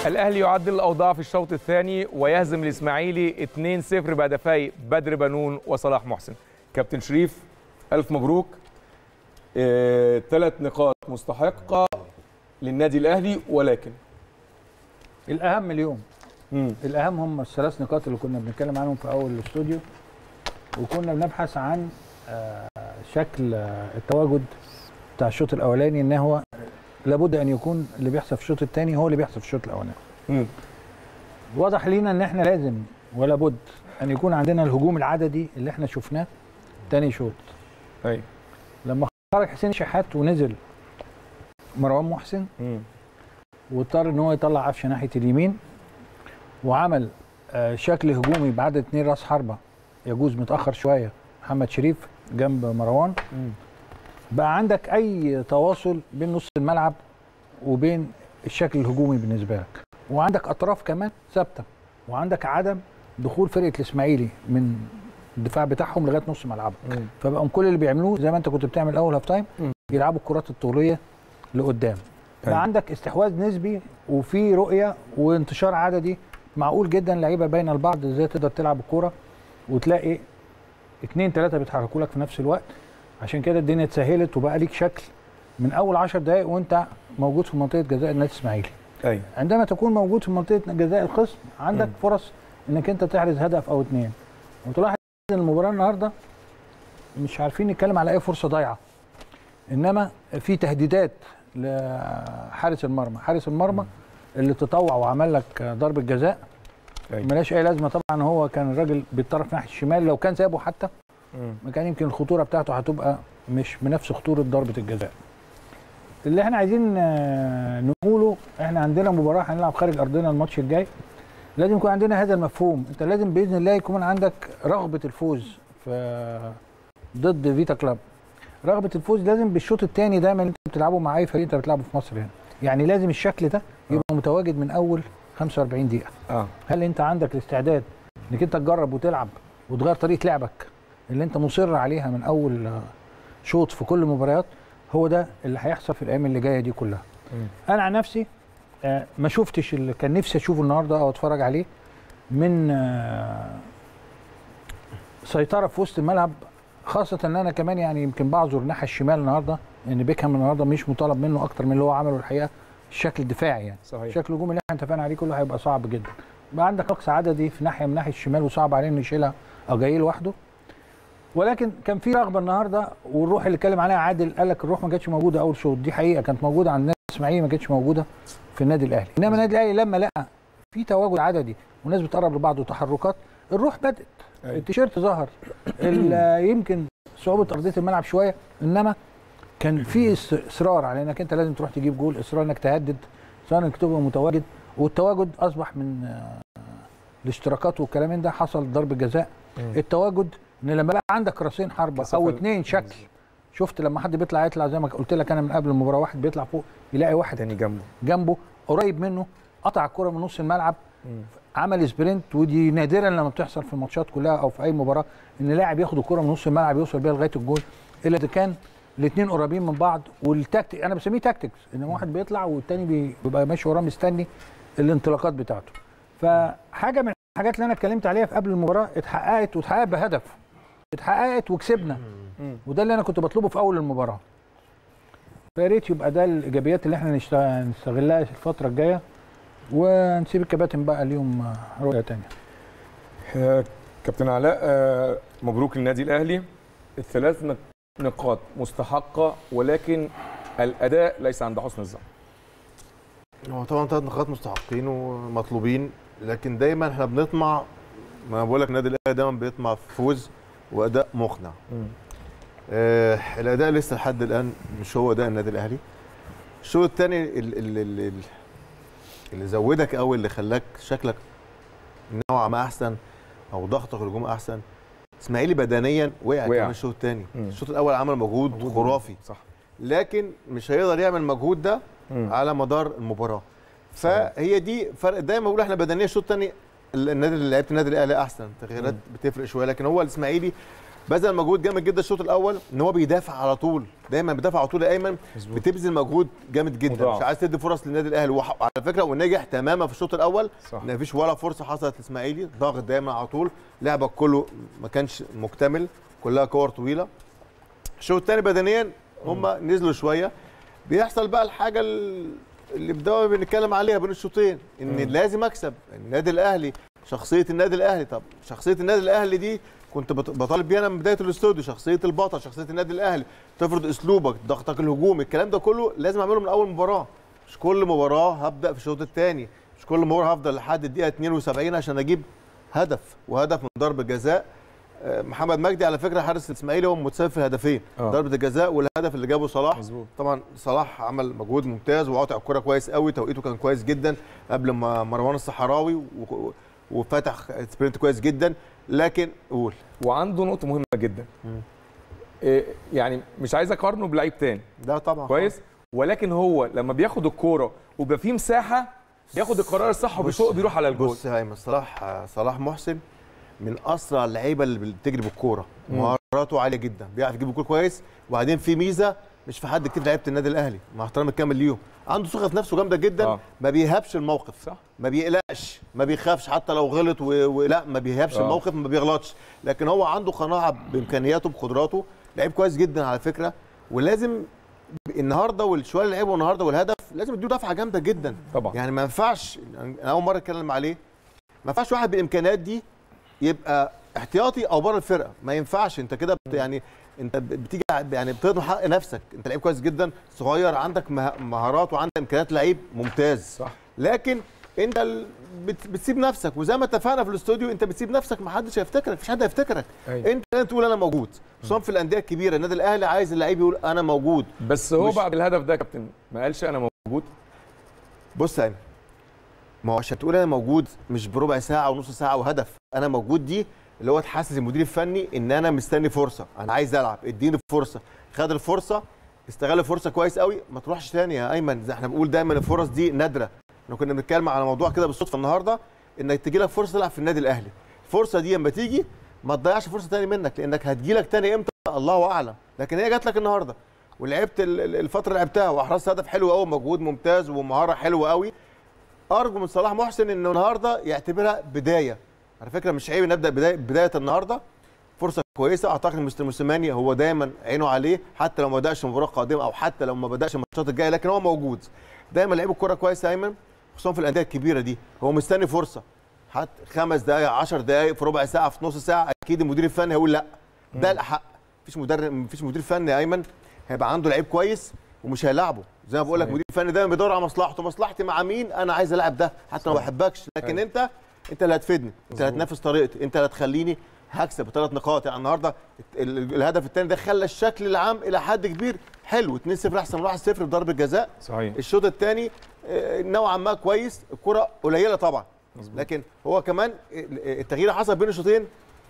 الاهلي يعدل الاوضاع في الشوط الثاني ويهزم الاسماعيلي 2-0 بهدفي بدر بنون وصلاح محسن كابتن شريف الف مبروك ثلاث نقاط مستحقه للنادي الاهلي ولكن الاهم اليوم مم. الاهم هم الثلاث نقاط اللي كنا بنتكلم عنهم في اول الاستوديو وكنا بنبحث عن آه، شكل آه، التواجد بتاع الشوط الاولاني ان هو لابد ان يكون اللي بيحصل في الشوط الثاني هو اللي بيحصل في الشوط الاولاني مم. واضح لينا ان احنا لازم ولا بد ان يكون عندنا الهجوم العددي اللي احنا شفناه تاني شوط ايوه لما خرج حسين شحات ونزل مروان محسن مم. واضطر ان هو يطلع قفشه ناحيه اليمين وعمل آه، شكل هجومي بعدد اتنين راس حربه يجوز متاخر شويه محمد شريف جنب مروان مم. بقى عندك اي تواصل بين نص الملعب وبين الشكل الهجومي بالنسبه لك وعندك اطراف كمان ثابته وعندك عدم دخول فرقه الاسماعيلي من الدفاع بتاعهم لغايه نص ملعبك مم. فبقوا كل اللي بيعملوه زي ما انت كنت بتعمل اول هاف تايم مم. يلعبوا الكرات الطوليه لقدام أيوة. بقى عندك استحواذ نسبي وفي رؤيه وانتشار عددي معقول جدا لعيبه باينه لبعض ازاي تقدر تلعب الكوره وتلاقي اتنين تلاته بيتحركوا لك في نفس الوقت عشان كده الدنيا اتسهلت وبقى ليك شكل من اول 10 دقائق وانت موجود في منطقه جزاء النادي الاسماعيلي ايوه عندما تكون موجود في منطقه جزاء الخصم عندك مم. فرص انك انت تحرز هدف او اتنين وتلاحظ ان المباراه النهارده مش عارفين نتكلم على اي فرصه ضايعه انما في تهديدات لحارس المرمى حارس المرمى اللي تطوع وعمل لك ضربه جزاء أيوة. ملاش اي لازمه طبعا هو كان الراجل بيتطرف ناحيه الشمال لو كان سابه حتى مم. ما كان يمكن الخطوره بتاعته هتبقى مش بنفس خطوره ضربه الجزاء اللي احنا عايزين آه، نقوله احنا عندنا مباراه هنلعب خارج ارضنا الماتش الجاي لازم يكون عندنا هذا المفهوم انت لازم باذن الله يكون عندك رغبه الفوز في ضد فيتا كلاب رغبه الفوز لازم بالشوط الثاني دايما انت بتلعبه مع اي فريق انت بتلعبه في مصر هنا يعني لازم الشكل ده يبقى متواجد من اول 45 دقيقه اه هل انت عندك الاستعداد انك انت تجرب وتلعب وتغير طريقه لعبك اللي انت مصر عليها من اول آه، شوط في كل المباريات هو ده اللي هيحصل في الايام اللي جايه دي كلها مم. انا عن نفسي آه، ما شفتش اللي كان نفسي اشوفه النهارده او اتفرج عليه من آه، سيطره في وسط الملعب خاصه ان انا كمان يعني يمكن بعذر الناحيه الشمال النهارده ان بيكهام النهارده مش مطالب منه اكتر من اللي هو عمله الحقيقه الشكل الدفاعي يعني صحيح الشكل الهجومي اللي احنا اتفقنا عليه كله هيبقى صعب جدا بقى عندك اقصى عددي في ناحيه من ناحيه الشمال وصعب عليه انه يشيلها او جاي لوحده ولكن كان في رغبه النهارده والروح اللي اتكلم عليها عادل قال لك الروح ما كانتش موجوده اول شوط دي حقيقه كانت موجوده عند النادي الاسماعيلي ما كانتش موجوده في النادي الاهلي انما النادي الاهلي لما لقى في تواجد عددي وناس بتقرب لبعض وتحركات الروح بدات أيوة. التيشيرت ظهر ال- يمكن صعوبه ارضيه الملعب شويه انما كان في إص- اصرار على انك انت لازم تروح تجيب جول اصرار انك تهدد اصرار انك تبقى متواجد والتواجد اصبح من آه، الاشتراكات والكلام من ده حصل ضربه جزاء مم. التواجد ان لما بقى عندك راسين حربه مسافة او ال- اتنين شكل شفت لما حد بيطلع يطلع زي ما قلت لك انا من قبل المباراه واحد بيطلع فوق يلاقي واحد تاني جنبه جنبه قريب منه قطع الكره من نص الملعب مم. عمل سبرنت ودي نادرا لما بتحصل في الماتشات كلها او في اي مباراه ان لاعب ياخد الكره من نص الملعب يوصل بيها لغايه الجول الا اذا كان الاثنين قريبين من بعض والتكتيك انا بسميه تاكتكس ان واحد بيطلع والتاني بي- بيبقى ماشي وراه مستني الانطلاقات بتاعته فحاجه من الحاجات اللي انا اتكلمت عليها في قبل المباراه اتحققت واتحققت بهدف اتحققت وكسبنا مم. وده اللي انا كنت بطلبه في اول المباراه فيا ريت يبقى ده الايجابيات اللي احنا نشت- نستغلها الفتره الجايه ونسيب الكباتن بقى ليهم آه، رؤيه تانية آه، كابتن علاء آه، مبروك للنادي الاهلي الثلاث نق- نقاط مستحقه ولكن الاداء ليس عند حسن الظن هو طبعا ثلاث نقاط مستحقين ومطلوبين لكن دايما احنا بنطمع ما أنا بقول لك النادي الاهلي دايما بيطمع في فوز واداء مقنع آه الاداء لسه لحد الان مش هو اداء النادي الاهلي الشوط الثاني اللي, اللي زودك قوي اللي خلاك شكلك نوعا ما احسن او ضغطك الهجوم احسن اسماعيلي بدنيا وقع وقع. كمان الشوط الثاني مم. الشوط الاول عمل مجهود خرافي صح لكن مش هيقدر يعمل المجهود ده مم. على مدار المباراه فهي دي فرق دايما بقول احنا بدنيا الشوط الثاني النادي اللي لعيبه النادي الاهلي احسن تغييرات بتفرق شويه لكن هو الاسماعيلي بذل مجهود جامد جدا الشوط الاول ان هو بيدافع على طول دايما بيدافع على طول يا ايمن مظبوط. بتبذل مجهود جامد جدا مضاعف. مش عايز تدي فرص للنادي الاهلي وح- وعلى فكره ونجح تماما في الشوط الاول صح. ما فيش ولا فرصه حصلت لاسماعيلي ضاغط دايما على طول لعبك كله ما كانش مكتمل كلها كور طويله الشوط الثاني بدنيا هم نزلوا شويه بيحصل بقى الحاجه ال- اللي بدأنا بنتكلم عليها بين الشوطين ان مم. لازم اكسب النادي الاهلي شخصيه النادي الاهلي طب شخصيه النادي الاهلي دي كنت بط- بطالب بيها انا من بدايه الاستوديو شخصيه البطل شخصيه النادي الاهلي تفرض اسلوبك ضغطك الهجومي الكلام ده كله لازم اعمله من اول مباراه مش كل مباراه هبدا في الشوط الثاني مش كل مباراه هفضل لحد الدقيقه 72 عشان اجيب هدف وهدف من ضربه جزاء آه، محمد مجدي على فكره حارس الاسماعيلي هو متسبب في الهدفين آه. ضربه الجزاء والهدف اللي جابه صلاح مظبوط طبعا صلاح عمل مجهود ممتاز وقاطع الكره كويس قوي توقيته كان كويس جدا قبل ما مروان الصحراوي و- وفتح سبرنت كويس جدا لكن قول وعنده نقطه مهمه جدا مم. إيه يعني مش عايز اقارنه بلعيب تاني ده طبعا كويس ولكن هو لما بياخد الكوره وبيبقى فيه مساحه بياخد القرار الصح وبيشق بيروح على الجول بص يا ايمن صلاح صلاح محسن من اسرع اللعيبه اللي بتجري بالكوره مم. مهاراته عاليه جدا بيعرف يجيب الكوره كويس وبعدين في ميزه مش في حد كتير لعيبه النادي الاهلي مع احترامي الكامل ليهم عنده ثقه في نفسه جامده جدا آه. ما بيهابش الموقف صح ما بيقلقش ما بيخافش حتى لو غلط و... ولا ما بيهابش آه. الموقف ما بيغلطش لكن هو عنده قناعه بامكانياته بقدراته لعيب كويس جدا على فكره ولازم النهارده والشويه اللي لعبه النهارده والهدف لازم يديه دفعه جامده جدا طبعا يعني ما ينفعش انا اول مره اتكلم عليه ما ينفعش واحد بالامكانيات دي يبقى احتياطي او بره الفرقه ما ينفعش انت كده بت- يعني انت ب- بتيجي ع- يعني بتهضم حق نفسك انت لعيب كويس جدا صغير عندك مه- مهارات وعندك امكانيات لعيب ممتاز صح لكن انت ال- بت- بتسيب نفسك وزي ما اتفقنا في الاستوديو انت بتسيب نفسك ما حدش هيفتكرك مفيش حد هيفتكرك أيوة. انت لازم تقول انا موجود خصوصا في الانديه الكبيره النادي الاهلي عايز اللعيب يقول انا موجود بس هو مش- بعد الهدف ده يا كابتن ما قالش انا موجود بص يا أيمن، ما هو عشان تقول انا موجود مش بربع ساعه ونص ساعه وهدف انا موجود دي اللي هو تحسس المدير الفني ان انا مستني فرصه انا عايز العب اديني فرصه خد الفرصه استغل الفرصه كويس قوي ما تروحش تاني يا ايمن زي احنا بنقول دايما الفرص دي نادره احنا كنا بنتكلم على موضوع كده بالصدفه النهارده انك تجي لك فرصه تلعب في النادي الاهلي الفرصه دي لما تيجي ما تضيعش فرصه تاني منك لانك هتجي لك تاني امتى الله اعلم لكن هي جات لك النهارده ولعبت ال- ال- الفتره اللي لعبتها واحرزت هدف حلو قوي مجهود ممتاز ومهاره حلوه قوي ارجو من صلاح محسن انه النهارده يعتبرها بدايه على فكره مش عيب نبدا بدايه بدايه النهارده فرصه كويسه اعتقد مستر موسيماني هو دايما عينه عليه حتى لو ما بداش مباراه قادمه او حتى لو ما بداش الماتشات الجايه لكن هو موجود دايما لعيب الكوره كويس يا ايمن خصوصا في الانديه الكبيره دي هو مستني فرصه حتى خمس دقائق 10 دقائق في ربع ساعه في نص ساعه اكيد المدير الفني هيقول لا ده الاحق مفيش مدرب مفيش مدير فني يا ايمن هيبقى عنده لعيب كويس ومش هيلعبه زي ما بقول لك صحيح. مدير الفني دايما بيدور على مصلحته مصلحتي مع مين انا عايز العب ده حتى لو ما صحيح. بحبكش لكن أيوة. انت انت اللي هتفيدني انت اللي مظبوط. هتنافس طريقتي انت اللي هتخليني هكسب بثلاث نقاط يعني النهارده ال- ال- الهدف الثاني ده خلى الشكل العام الى حد كبير حلو 2-0 احسن من 1-0 بضربه جزاء صحيح الشوط الثاني نوعا ما كويس الكره قليله طبعا مظبوط. لكن هو كمان ال- التغيير اللي حصل بين الشوطين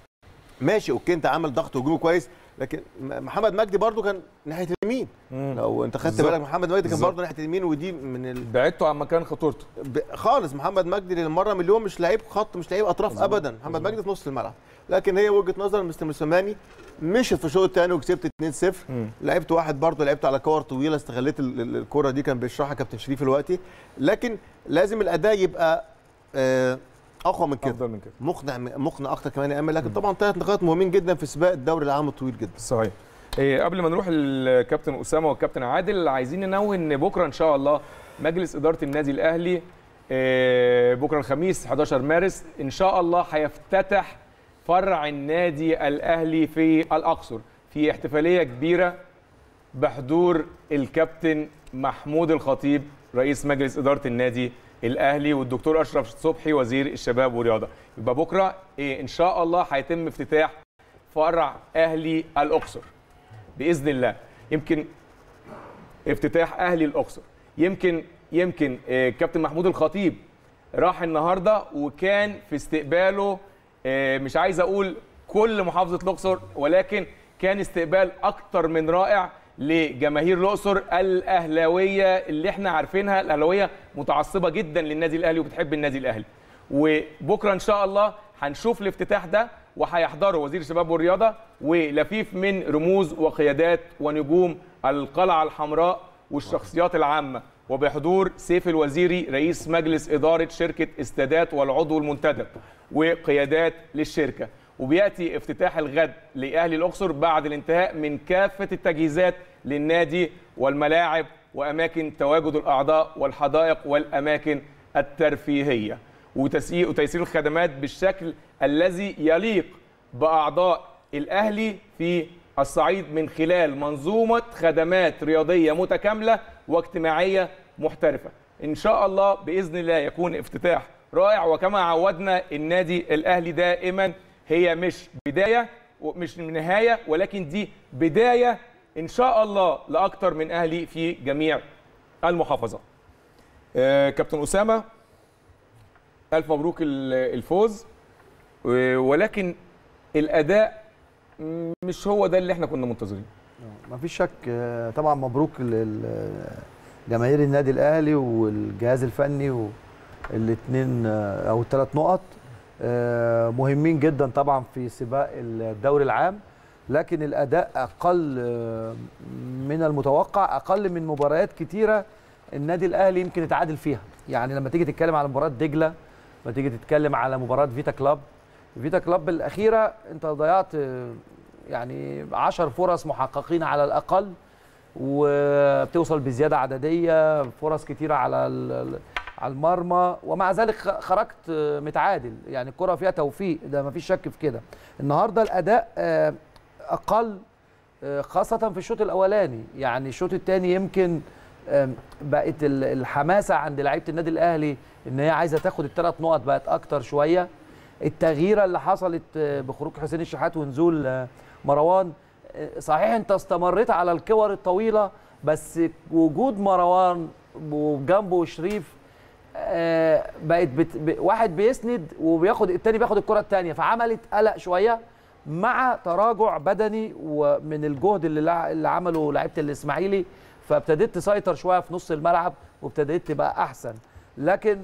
ماشي اوكي انت عامل ضغط هجومي كويس لكن م- محمد مجدي برده كان ناحيه اليمين مم. لو انت خدت بالظبط. بالك محمد مجدي كان بالظبط. برده ناحيه اليمين ودي من ال... بعدته عن مكان خطورته ب- خالص محمد مجدي للمره مليون مش لعيب خط مش لعيب اطراف مظبوط. ابدا محمد مظبوط. مجدي في نص الملعب لكن هي وجهه نظر مستر موسيماني مشت في الشوط الثاني وكسبت 2-0 مم. لعبت واحد برضه لعبت على كور طويله استغليت ال- ال- الكره دي كان بيشرحها كابتن شريف دلوقتي لكن لازم الاداء يبقى آه، اقوى من كده افضل من كده مقنع مقنع اكتر كمان يا امل لكن طبعا ثلاث نقاط مهمين جدا في سباق الدوري العام الطويل جدا صحيح إيه قبل ما نروح للكابتن اسامه والكابتن عادل عايزين ننوه ان بكره ان شاء الله مجلس اداره النادي الاهلي إيه بكره الخميس 11 مارس ان شاء الله هيفتتح فرع النادي الاهلي في الاقصر في احتفاليه كبيره بحضور الكابتن محمود الخطيب رئيس مجلس اداره النادي الاهلي والدكتور اشرف صبحي وزير الشباب والرياضه يبقى بكره إيه ان شاء الله هيتم افتتاح فرع اهلي الاقصر باذن الله يمكن افتتاح اهلي الاقصر يمكن يمكن آه، كابتن محمود الخطيب راح النهارده وكان في استقباله آه، مش عايز اقول كل محافظه الاقصر ولكن كان استقبال اكتر من رائع لجماهير الاقصر الاهلاويه اللي احنا عارفينها الاهلاويه متعصبه جدا للنادي الاهلي وبتحب النادي الاهلي وبكره ان شاء الله هنشوف الافتتاح ده وهيحضروا وزير الشباب والرياضه ولفيف من رموز وقيادات ونجوم القلعه الحمراء والشخصيات العامه وبحضور سيف الوزيري رئيس مجلس اداره شركه استادات والعضو المنتدب وقيادات للشركه وبياتي افتتاح الغد لاهلي الاقصر بعد الانتهاء من كافه التجهيزات للنادي والملاعب واماكن تواجد الاعضاء والحدائق والاماكن الترفيهيه وتسيير وتيسير الخدمات بالشكل الذي يليق باعضاء الاهلي في الصعيد من خلال منظومه خدمات رياضيه متكامله واجتماعيه محترفه ان شاء الله باذن الله يكون افتتاح رائع وكما عودنا النادي الاهلي دائما هي مش بدايه ومش نهايه ولكن دي بدايه ان شاء الله لاكثر من اهلي في جميع المحافظات آه، كابتن اسامه الف مبروك ال- الفوز و- ولكن الاداء مش هو ده اللي احنا كنا منتظرينه ما فيش شك آه، طبعا مبروك لجماهير النادي الاهلي والجهاز الفني والاثنين او الثلاث نقط آه، مهمين جدا طبعا في سباق الدوري العام لكن الاداء اقل آه، من المتوقع اقل من مباريات كتيره النادي الاهلي يمكن يتعادل فيها يعني لما تيجي تتكلم على مباراه دجله لما تيجي تتكلم على مباراه فيتا كلاب فيتا كلاب الاخيره انت ضيعت آه، يعني 10 فرص محققين على الاقل وبتوصل بزياده عدديه فرص كتيره على ال- على المرمى ومع ذلك خ- خرجت آه، متعادل يعني الكره فيها توفيق ده ما فيش شك في كده النهارده الاداء آه، اقل آه، خاصه في الشوط الاولاني يعني الشوط الثاني يمكن آم، بقت ال- الحماسه عند لعيبه النادي الاهلي ان هي عايزه تاخد الثلاث نقط بقت اكتر شويه التغييره اللي حصلت آه، بخروج حسين الشحات ونزول آه، مروان آه، صحيح انت استمريت على الكور الطويله بس وجود مروان وجنبه شريف آه، بقت بت... ب... واحد بيسند وبياخد التاني بياخد الكره التانيه فعملت قلق شويه مع تراجع بدني ومن الجهد اللي, لع... اللي عمله لعيبه الاسماعيلي فابتديت تسيطر شويه في نص الملعب وابتديت تبقى احسن لكن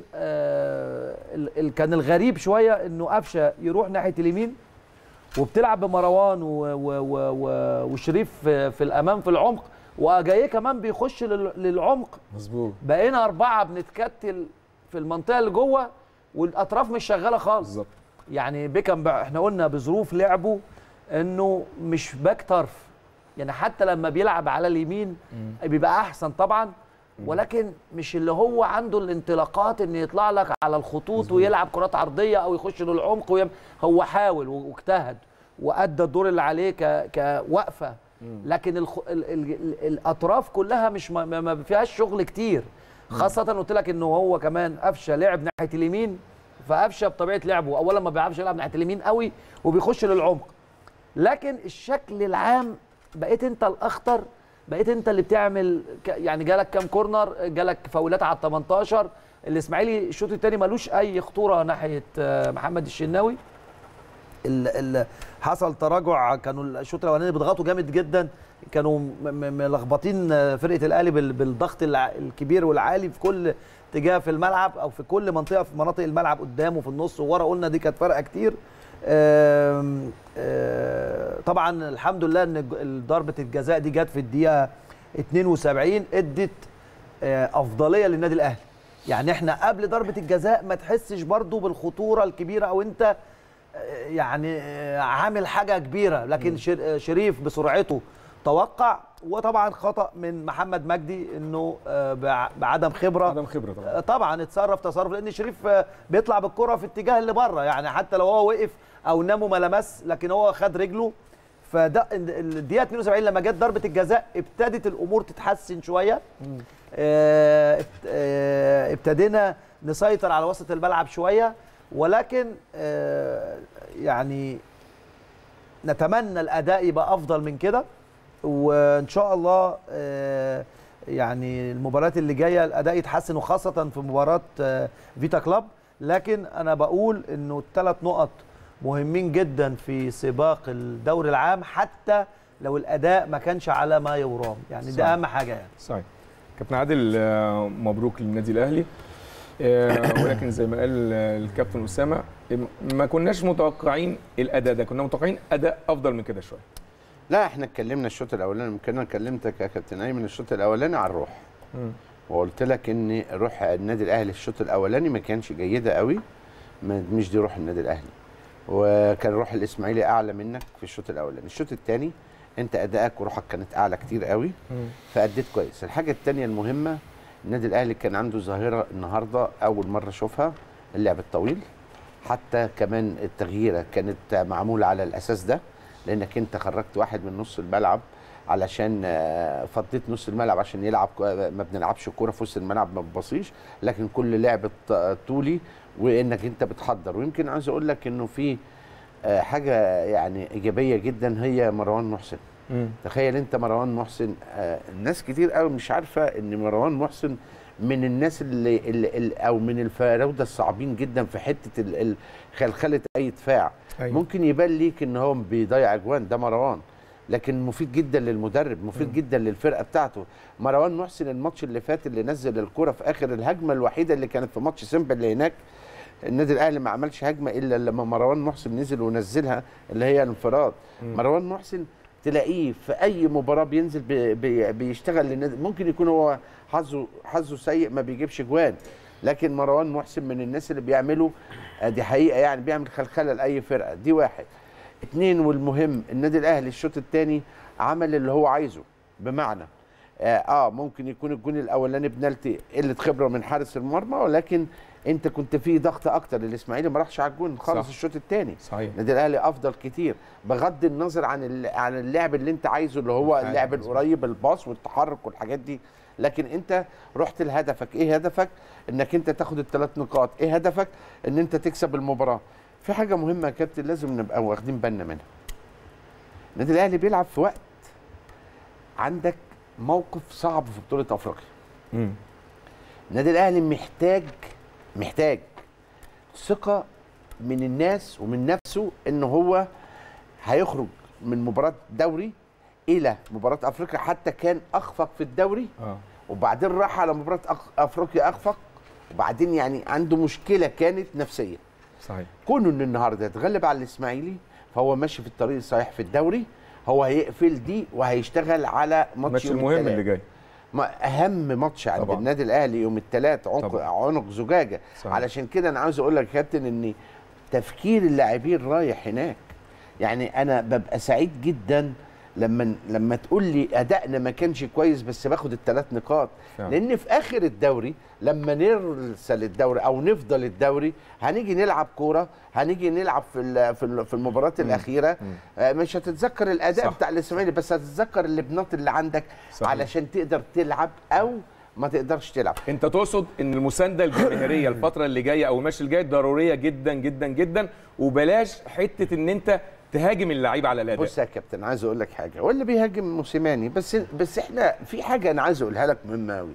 آه ال... ال... كان الغريب شويه انه قفشه يروح ناحيه اليمين وبتلعب بمروان و... و... و... و... وشريف في... في الامام في العمق وجايه كمان بيخش لل... للعمق مظبوط بقينا أربعة بنتكتل في المنطقة اللي جوه والأطراف مش شغالة خالص بالظبط يعني بيكم بقى احنا قلنا بظروف لعبه إنه مش باك طرف يعني حتى لما بيلعب على اليمين بيبقى أحسن طبعا ولكن مش اللي هو عنده الانطلاقات ان يطلع لك على الخطوط ويلعب كرات عرضيه او يخش للعمق ويم... هو حاول واجتهد وادى الدور اللي عليه ك... كوقفه لكن الخ... ال... ال... ال... الاطراف كلها مش ما, ما- ما فيهاش شغل كتير خاصه قلت لك انه هو كمان قفشه لعب ناحيه اليمين فقفشه بطبيعه لعبه اولا ما بيعرفش يلعب ناحيه اليمين قوي وبيخش للعمق لكن الشكل العام بقيت انت الاخطر بقيت انت اللي بتعمل ك... يعني جالك كام كورنر جالك فاولات على ال 18 الاسماعيلي الشوط الثاني ملوش اي خطوره ناحيه آه، محمد الشناوي ال ال حصل تراجع كانوا الشوط الاولاني بيضغطوا جامد جدا كانوا م- م- ملخبطين آه، فرقه الاهلي بال- بالضغط الع- الكبير والعالي في كل اتجاه في الملعب او في كل منطقه في مناطق الملعب قدام وفي النص وورا قلنا دي كانت فارقه كتير آم، آه، طبعا الحمد لله ان ج- ضربه الجزاء دي جت في الدقيقه 72 ادت آه، افضليه للنادي الاهلي يعني احنا قبل ضربه الجزاء ما تحسش برضو بالخطوره الكبيره او انت آه، يعني آه، عامل حاجه كبيره لكن شر- آه، شريف بسرعته توقع وطبعا خطا من محمد مجدي انه آه، بع- بعدم خبره عدم خبره طبعا آه، طبعا اتصرف تصرف لان شريف آه، بيطلع بالكره في اتجاه اللي بره يعني حتى لو هو وقف او نام وما لمس لكن هو خد رجله فده ال- الدقيقه 72 لما جت ضربه الجزاء ابتدت الامور تتحسن شويه آه، ابت- آه، ابتدينا نسيطر على وسط الملعب شويه ولكن آه، يعني نتمنى الاداء يبقى افضل من كده وان شاء الله آه، يعني المباريات اللي جايه الاداء يتحسن وخاصه في مباراه آه، فيتا كلاب لكن انا بقول انه الثلاث نقط مهمين جدا في سباق الدوري العام حتى لو الاداء ما كانش على ما يرام يعني صحيح. ده اهم حاجه يعني صحيح كابتن عادل آه، مبروك للنادي الاهلي آه، ولكن زي ما قال آه، الكابتن اسامه ما كناش متوقعين الاداء ده كنا متوقعين اداء افضل من كده شويه لا احنا اتكلمنا الشوط الاولاني يمكن انا كلمتك يا كابتن ايمن الشوط الاولاني على الروح وقلت لك ان روح النادي الاهلي الشوط الاولاني ما كانش جيده قوي ما- مش دي روح النادي الاهلي وكان روح الاسماعيلي اعلى منك في الشوط الاولاني الشوط الثاني انت ادائك وروحك كانت اعلى كتير قوي فاديت كويس الحاجه الثانيه المهمه النادي الاهلي كان عنده ظاهره النهارده اول مره اشوفها اللعب الطويل حتى كمان التغييره كانت معموله على الاساس ده لانك انت خرجت واحد من نص الملعب علشان آه، فضيت نص الملعب عشان يلعب كو- ما بنلعبش كوره في وسط الملعب ما ببصيش لكن كل لعب ط- طولي وانك انت بتحضر ويمكن عايز اقول لك انه في آه، حاجه يعني ايجابيه جدا هي مروان محسن تخيل انت مروان محسن آه الناس كتير قوي مش عارفه ان مروان محسن من الناس اللي, اللي, اللي او من الفراوده الصعبين جدا في حته ال- ال- خلخله اي دفاع أيوة. ممكن يبان ليك ان هو بيضيع اجوان ده مروان لكن مفيد جدا للمدرب مفيد جدا للفرقه بتاعته مروان محسن الماتش اللي فات اللي نزل الكره في اخر الهجمه الوحيده اللي كانت في ماتش سيمبا اللي هناك النادي الاهلي ما عملش هجمه الا لما مروان محسن نزل ونزلها اللي هي الانفراد مروان محسن تلاقيه في اي مباراه بينزل بي بي بيشتغل للنادي ممكن يكون هو حظه حظه سيء ما بيجيبش جوان لكن مروان محسن من الناس اللي بيعملوا آه، دي حقيقه يعني بيعمل خلخله لاي فرقه دي واحد اتنين والمهم النادي الاهلي الشوط الثاني عمل اللي هو عايزه بمعنى اه, آه ممكن يكون الجون الاولاني بنالتي قله خبره من حارس المرمى ولكن انت كنت في ضغط اكتر الاسماعيلي ما راحش على الجون خالص صح. الشوط الثاني صحيح النادي الاهلي افضل كتير بغض النظر عن ال- عن اللعب اللي انت عايزه اللي هو فعلا، اللعب مظبوط. القريب الباص والتحرك والحاجات دي لكن انت رحت لهدفك ايه هدفك انك انت تاخد الثلاث نقاط ايه هدفك ان انت تكسب المباراه في حاجه مهمه يا كابتن لازم نبقى واخدين بالنا منها النادي الاهلي بيلعب في وقت عندك موقف صعب في بطوله افريقيا مم. النادي الاهلي محتاج محتاج ثقه من الناس ومن نفسه ان هو هيخرج من مباراه دوري الى مباراه افريقيا حتى كان اخفق في الدوري اه وبعدين راح على مباراه أخ- افريقيا اخفق وبعدين يعني عنده مشكله كانت نفسيه صحيح كونه ان النهارده يتغلب على الاسماعيلي فهو ماشي في الطريق الصحيح في الدوري هو هيقفل دي وهيشتغل على ماتش الماتش يوم المهم التلات. اللي جاي ما اهم ماتش عند طبعاً. النادي الاهلي يوم الثلاث عنق طبعاً. عنق زجاجه صحيح. علشان كده انا عاوز اقول لك يا كابتن ان تفكير اللاعبين رايح هناك يعني انا ببقى سعيد جدا لما لما تقول لي ادائنا ما كانش كويس بس باخد الثلاث نقاط فعلا. لان في اخر الدوري لما نرسل الدوري او نفضل الدوري هنيجي نلعب كوره هنيجي نلعب في ال- في ال- في المباراه الاخيره آه، مش هتتذكر الاداء صح. بتاع الاسماعيلي بس هتتذكر اللبنات اللي عندك صحيح. علشان تقدر تلعب او ما تقدرش تلعب انت تقصد ان المسانده الجماهيريه الفتره اللي جايه او الماتش الجاي ضروريه جدا جدا جدا وبلاش حته ان انت تهاجم اللعيبه على الاداء بص يا كابتن عايز اقول لك حاجه واللي بيهاجم موسيماني بس بس احنا في حاجه انا عايز اقولها لك مهمه قوي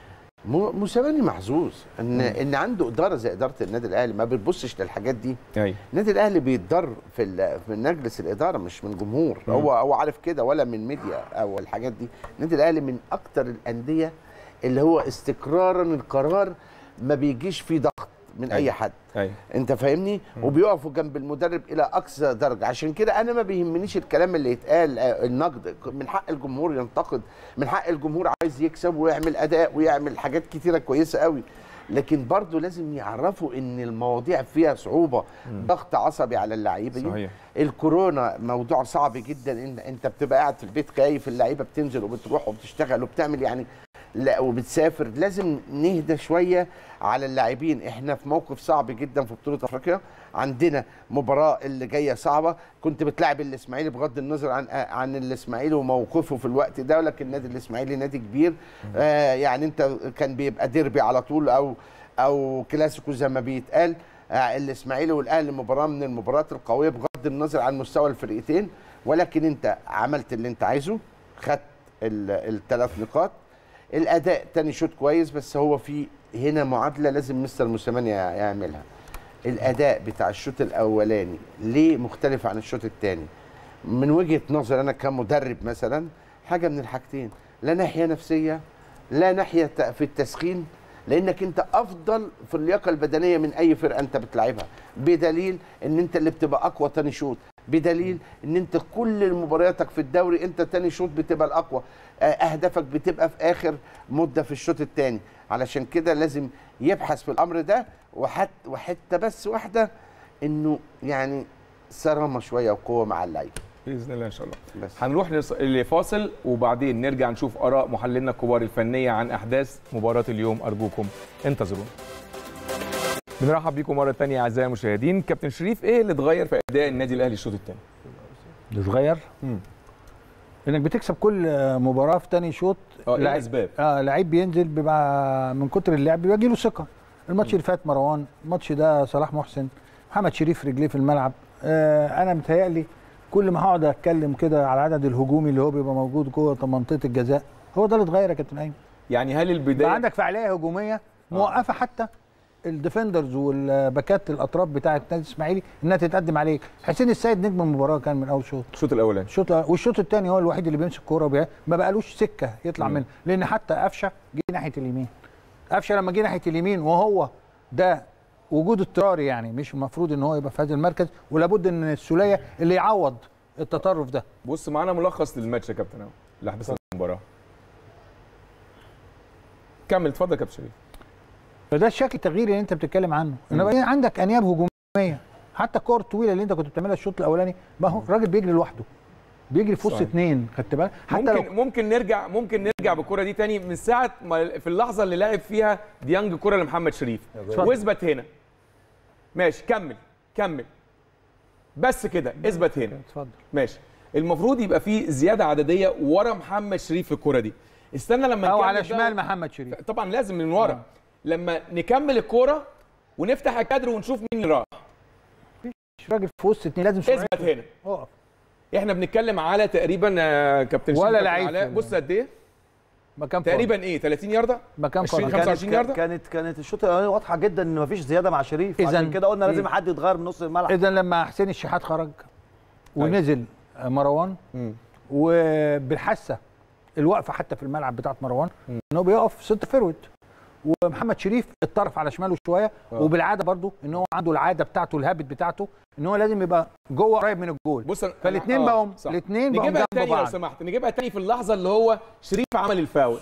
موسيماني محظوظ ان ان عنده اداره زي اداره النادي الاهلي ما بتبصش للحاجات دي ايوه النادي الاهلي بيتضر في ال- من مجلس الاداره مش من جمهور هو هو عارف كده ولا من ميديا او الحاجات دي النادي الاهلي من اكتر الانديه اللي هو استقرارا القرار ما بيجيش فيه ضغط من اي أيوة. حد ايوه انت فاهمني وبيقفوا جنب المدرب الى اقصى درجه عشان كده انا ما بيهمنيش الكلام اللي يتقال آه، النقد من حق الجمهور ينتقد من حق الجمهور عايز يكسب ويعمل اداء ويعمل حاجات كتيره كويسه قوي لكن برضه لازم يعرفوا ان المواضيع فيها صعوبه ضغط عصبي على اللعيبه صحيح. الكورونا موضوع صعب جدا ان انت بتبقى قاعد في البيت خايف اللعيبه بتنزل وبتروح وبتشتغل وبتعمل يعني لا وبتسافر لازم نهدى شويه على اللاعبين احنا في موقف صعب جدا في بطوله افريقيا عندنا مباراه اللي جايه صعبه كنت بتلعب الاسماعيلي بغض النظر عن عن الاسماعيلي وموقفه في الوقت ده ولكن النادي الاسماعيلي نادي كبير آه يعني انت كان بيبقى ديربي على طول او او كلاسيكو زي ما بيتقال آه الاسماعيلي والاهلي مباراه من المباريات القويه بغض النظر عن مستوى الفرقتين ولكن انت عملت اللي انت عايزه خدت الثلاث نقاط الاداء تاني شوط كويس بس هو في هنا معادله لازم مستر موسيماني يعملها الاداء بتاع الشوط الاولاني ليه مختلف عن الشوط الثاني من وجهه نظر انا كمدرب مثلا حاجه من الحاجتين لا ناحيه نفسيه لا ناحيه في التسخين لانك انت افضل في اللياقه البدنيه من اي فرقه انت بتلعبها بدليل ان انت اللي بتبقى اقوى تاني شوط بدليل ان انت كل مبارياتك في الدوري انت تاني شوط بتبقى الاقوى آه، اهدافك بتبقى في اخر مده في الشوط الثاني علشان كده لازم يبحث في الامر ده وحت وحته بس واحده انه يعني صرامه شويه وقوه مع اللعيبه باذن الله ان شاء الله بس هنروح لص- لفاصل وبعدين نرجع نشوف اراء محللنا الكبار الفنيه عن احداث مباراه اليوم ارجوكم انتظرونا بنرحب بيكم مره ثانيه اعزائي المشاهدين كابتن شريف ايه اللي اتغير في اداء النادي الاهلي الشوط الثاني ده صغير مم. انك بتكسب كل مباراه في تاني شوط اه ايه لعيب- الاسباب اه لعيب بينزل بيبقى من كتر اللعب بيجي له ثقه الماتش اللي فات مروان الماتش ده صلاح محسن محمد شريف رجليه في الملعب آه انا متهيألي كل ما هقعد اتكلم كده على العدد الهجومي اللي هو بيبقى موجود جوه منطقه الجزاء هو ده اللي اتغير يا كابتن ايمن يعني هل بقى البدايه عندك فعاليه هجوميه موقفه حتى الديفندرز والباكات الاطراف بتاعه نادي الاسماعيلي انها تتقدم عليك حسين السيد نجم المباراه كان من اول شوط الشوط الاولاني الشوط والشوط الثاني هو الوحيد اللي بيمسك كوره وبي... ما بقالوش سكه يطلع منها لان حتى قفشه جه ناحيه اليمين قفشه لما جه ناحيه اليمين وهو ده وجود اضطراري يعني مش المفروض ان هو يبقى في هذا المركز ولابد ان السوليه اللي يعوض التطرف ده بص معانا ملخص للماتش يا كابتن اهو لاحداث المباراه كمل اتفضل يا كابتن شريف فده الشكل التغييري اللي انت بتتكلم عنه ان بقى عندك انياب هجوميه حتى الكور الطويله اللي انت كنت بتعملها الشوط الاولاني ما هو الراجل بيجري لوحده بيجري في وسط صحيح. اثنين خدت بالك حتى ممكن لو ممكن نرجع ممكن نرجع بالكره دي تاني من ساعه ما في اللحظه اللي لعب فيها ديانج كره لمحمد شريف اتفضل. واثبت هنا ماشي كمل كمل بس كده اثبت هنا اتفضل ماشي المفروض يبقى في زياده عدديه ورا محمد شريف في الكره دي استنى لما او نكمل على بقى- شمال محمد شريف طبعا لازم من ورا لما نكمل الكوره ونفتح الكادر ونشوف مين اللي راح مش راجل في وسط اثنين لازم سرعته اثبت هنا اقف احنا بنتكلم على تقريبا آه، كابتن ولا شريف كابتن لعيب علاء في بص قد ايه مكان فاضي. تقريبا ايه 30 يارده مكان 20 فاضي. خمسة. كانت 25 ياردة؟ كانت كانت الشوط الاولاني واضحه جدا ان مفيش زياده مع شريف إذن- عشان كده قلنا لازم مم. حد يتغير من نص الملعب اذا لما حسين الشحات خرج ونزل مروان مم. وبالحاسه الوقفه حتى في الملعب بتاعت مروان ان هو بيقف ست فيرود ومحمد شريف اتطرف على شماله شويه آه. وبالعاده برضو ان هو عنده العاده بتاعته الهابت بتاعته ان هو لازم يبقى جوه قريب من الجول بص أنا- فالاثنين آه، بقوا صح. الاثنين بقوا نجيبها جنب تاني لو بعض سمحت نجيبها تاني في اللحظه اللي هو شريف عمل الفاول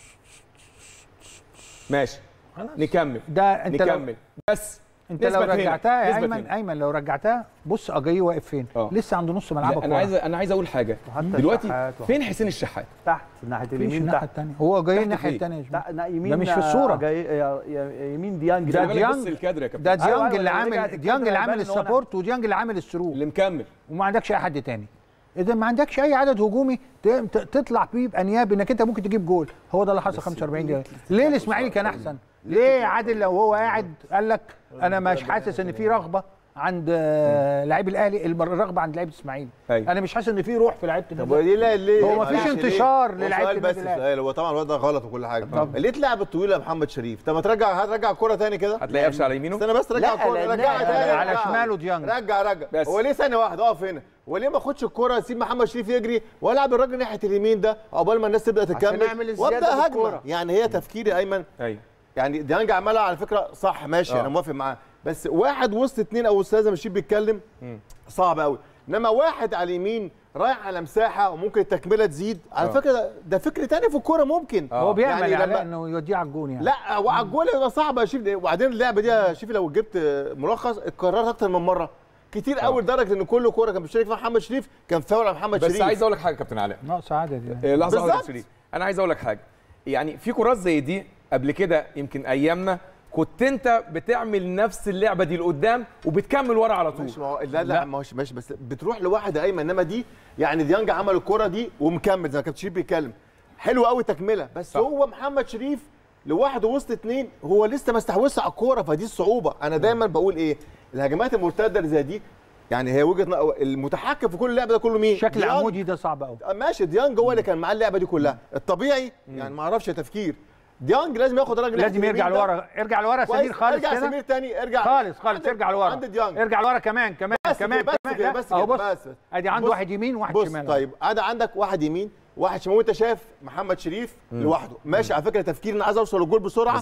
ماشي نكمل ده انت لو نكمل بس انت لو نثبت هنا. رجعتها يا نثبت ايمن هنا. ايمن لو رجعتها بص اجاي واقف فين آه. لسه عنده نص لا، ملعبك انا ورا. عايز انا عايز اقول حاجه حتى دلوقتي الشحات وحتى- فين حسين الشحات تحت ناحيه مفيش اليمين الناحيه تحت الثانيه هو جاي تحت الناحيه فين؟ الثانيه يا شباب. تحت- نا- يمين ده مش في الصورة. جاي يا- يا- يمين ديانج ده خلي ده بالك بص ديانج. الكادر يا كابتن ده أيوة، ديانج أيوة، اللي لو رجعت عامل الكادر ديانج اللي هيبان عامل إن هو أنا- السبورت وديانج اللي عامل الثرو اللي مكمل وما عندكش اي حد تاني اذا ما عندكش اي عدد هجومي ت- ت- تطلع بيه بانياب انك انت ممكن تجيب جول هو ده اللي حصل 45 دقيقه ليه الاسماعيلي كان احسن ليه عادل لو هو قاعد قال لك انا مش حاسس ان في رغبه عند آه، لعيب الاهلي الم- الرغبه عند لعيب الاسماعيلي أيوة. انا مش حاسس ان في روح في لعيبه طب النادي وليه لا ليه هو مفيش معلش انتشار ليه؟ هو للعيبة سؤال بس النادي الأهلي. سؤال هو طبعا الواد ده غلط وكل حاجه ليه تلعب الطويله محمد شريف طب ما ترجع هترجع الكوره تاني كده هتلاقي قفشه على يمينه استنى بس رجع لا، الكوره لأن- رجعها لا، تاني على رجعها. شماله ديانج. رجع رجع بس. هو ليه ثانيه واحده اقف هنا هو ليه ما اخدش الكوره اسيب محمد شريف يجري والعب الراجل ناحيه اليمين ده عقبال ما الناس تبدا تكمل نعمل الزيادة وابدا هجمه بالكورة. يعني هي تفكيري يا ايمن ايوه يعني ديانج عملها على فكره صح ماشي آه. انا موافق معاه بس واحد وسط اتنين او استاذ مش بيتكلم صعب قوي انما واحد على اليمين رايح على مساحه وممكن التكمله تزيد على آه. فكره ده, ده فكر تاني في الكوره ممكن آه. هو بيعمل يعني يعني لما- انه يوديه على الجون يعني لا وعلى الجول يبقى صعب يا شيف وبعدين اللعبه دي يا شيف لو جبت ملخص اتكررت اكتر من مره كتير قوي لدرجه ان كل كوره كان بيشترك فيها محمد شريف كان فاول على محمد بس شريف عايز اقول لك حاجه يا كابتن علاء ناقص عدد يعني إيه، لحظه واحده يا بالظبط. شريف انا عايز اقول لك حاجه يعني في كرات زي دي قبل كده يمكن ايامنا كنت انت بتعمل نفس اللعبه دي لقدام وبتكمل ورا على طول ماشي ما هو لا لا ما هوش ماشي بس بتروح لواحد يا ايمن انما دي يعني ديانج عمل الكوره دي ومكمل زي ما كابتن شريف بيتكلم حلو قوي تكمله بس صح. صح. هو محمد شريف لوحده وسط اتنين هو لسه ما استحوذش على الكوره فدي الصعوبه انا دايما بقول ايه الهجمات المرتده اللي زي دي يعني هي وجهه ن- المتحكم في كل اللعب ده كله مين شكل ديانج. عمودي ده صعب قوي ماشي ديانج هو اللي كان معاه اللعبه دي كلها الطبيعي يعني ما اعرفش تفكير ديانج لازم ياخد راجل ناحية لازم يرجع اليمين ده. لورا ارجع لورا كويس. سمير خالص ارجع كده سمير تاني ارجع خالص خالص عند- ارجع لورا عند ديانج ارجع لورا كمان كمان بس كمان كده، بس كمان كده، لا، بس اهو كده، بص بس. ادي عنده بص- واحد يمين وواحد بص شمال طيب عاد عندك واحد يمين واحد شمال وانت شايف محمد شريف لوحده ماشي على فكره تفكير انا عايز اوصل للجول بسرعه بالظبط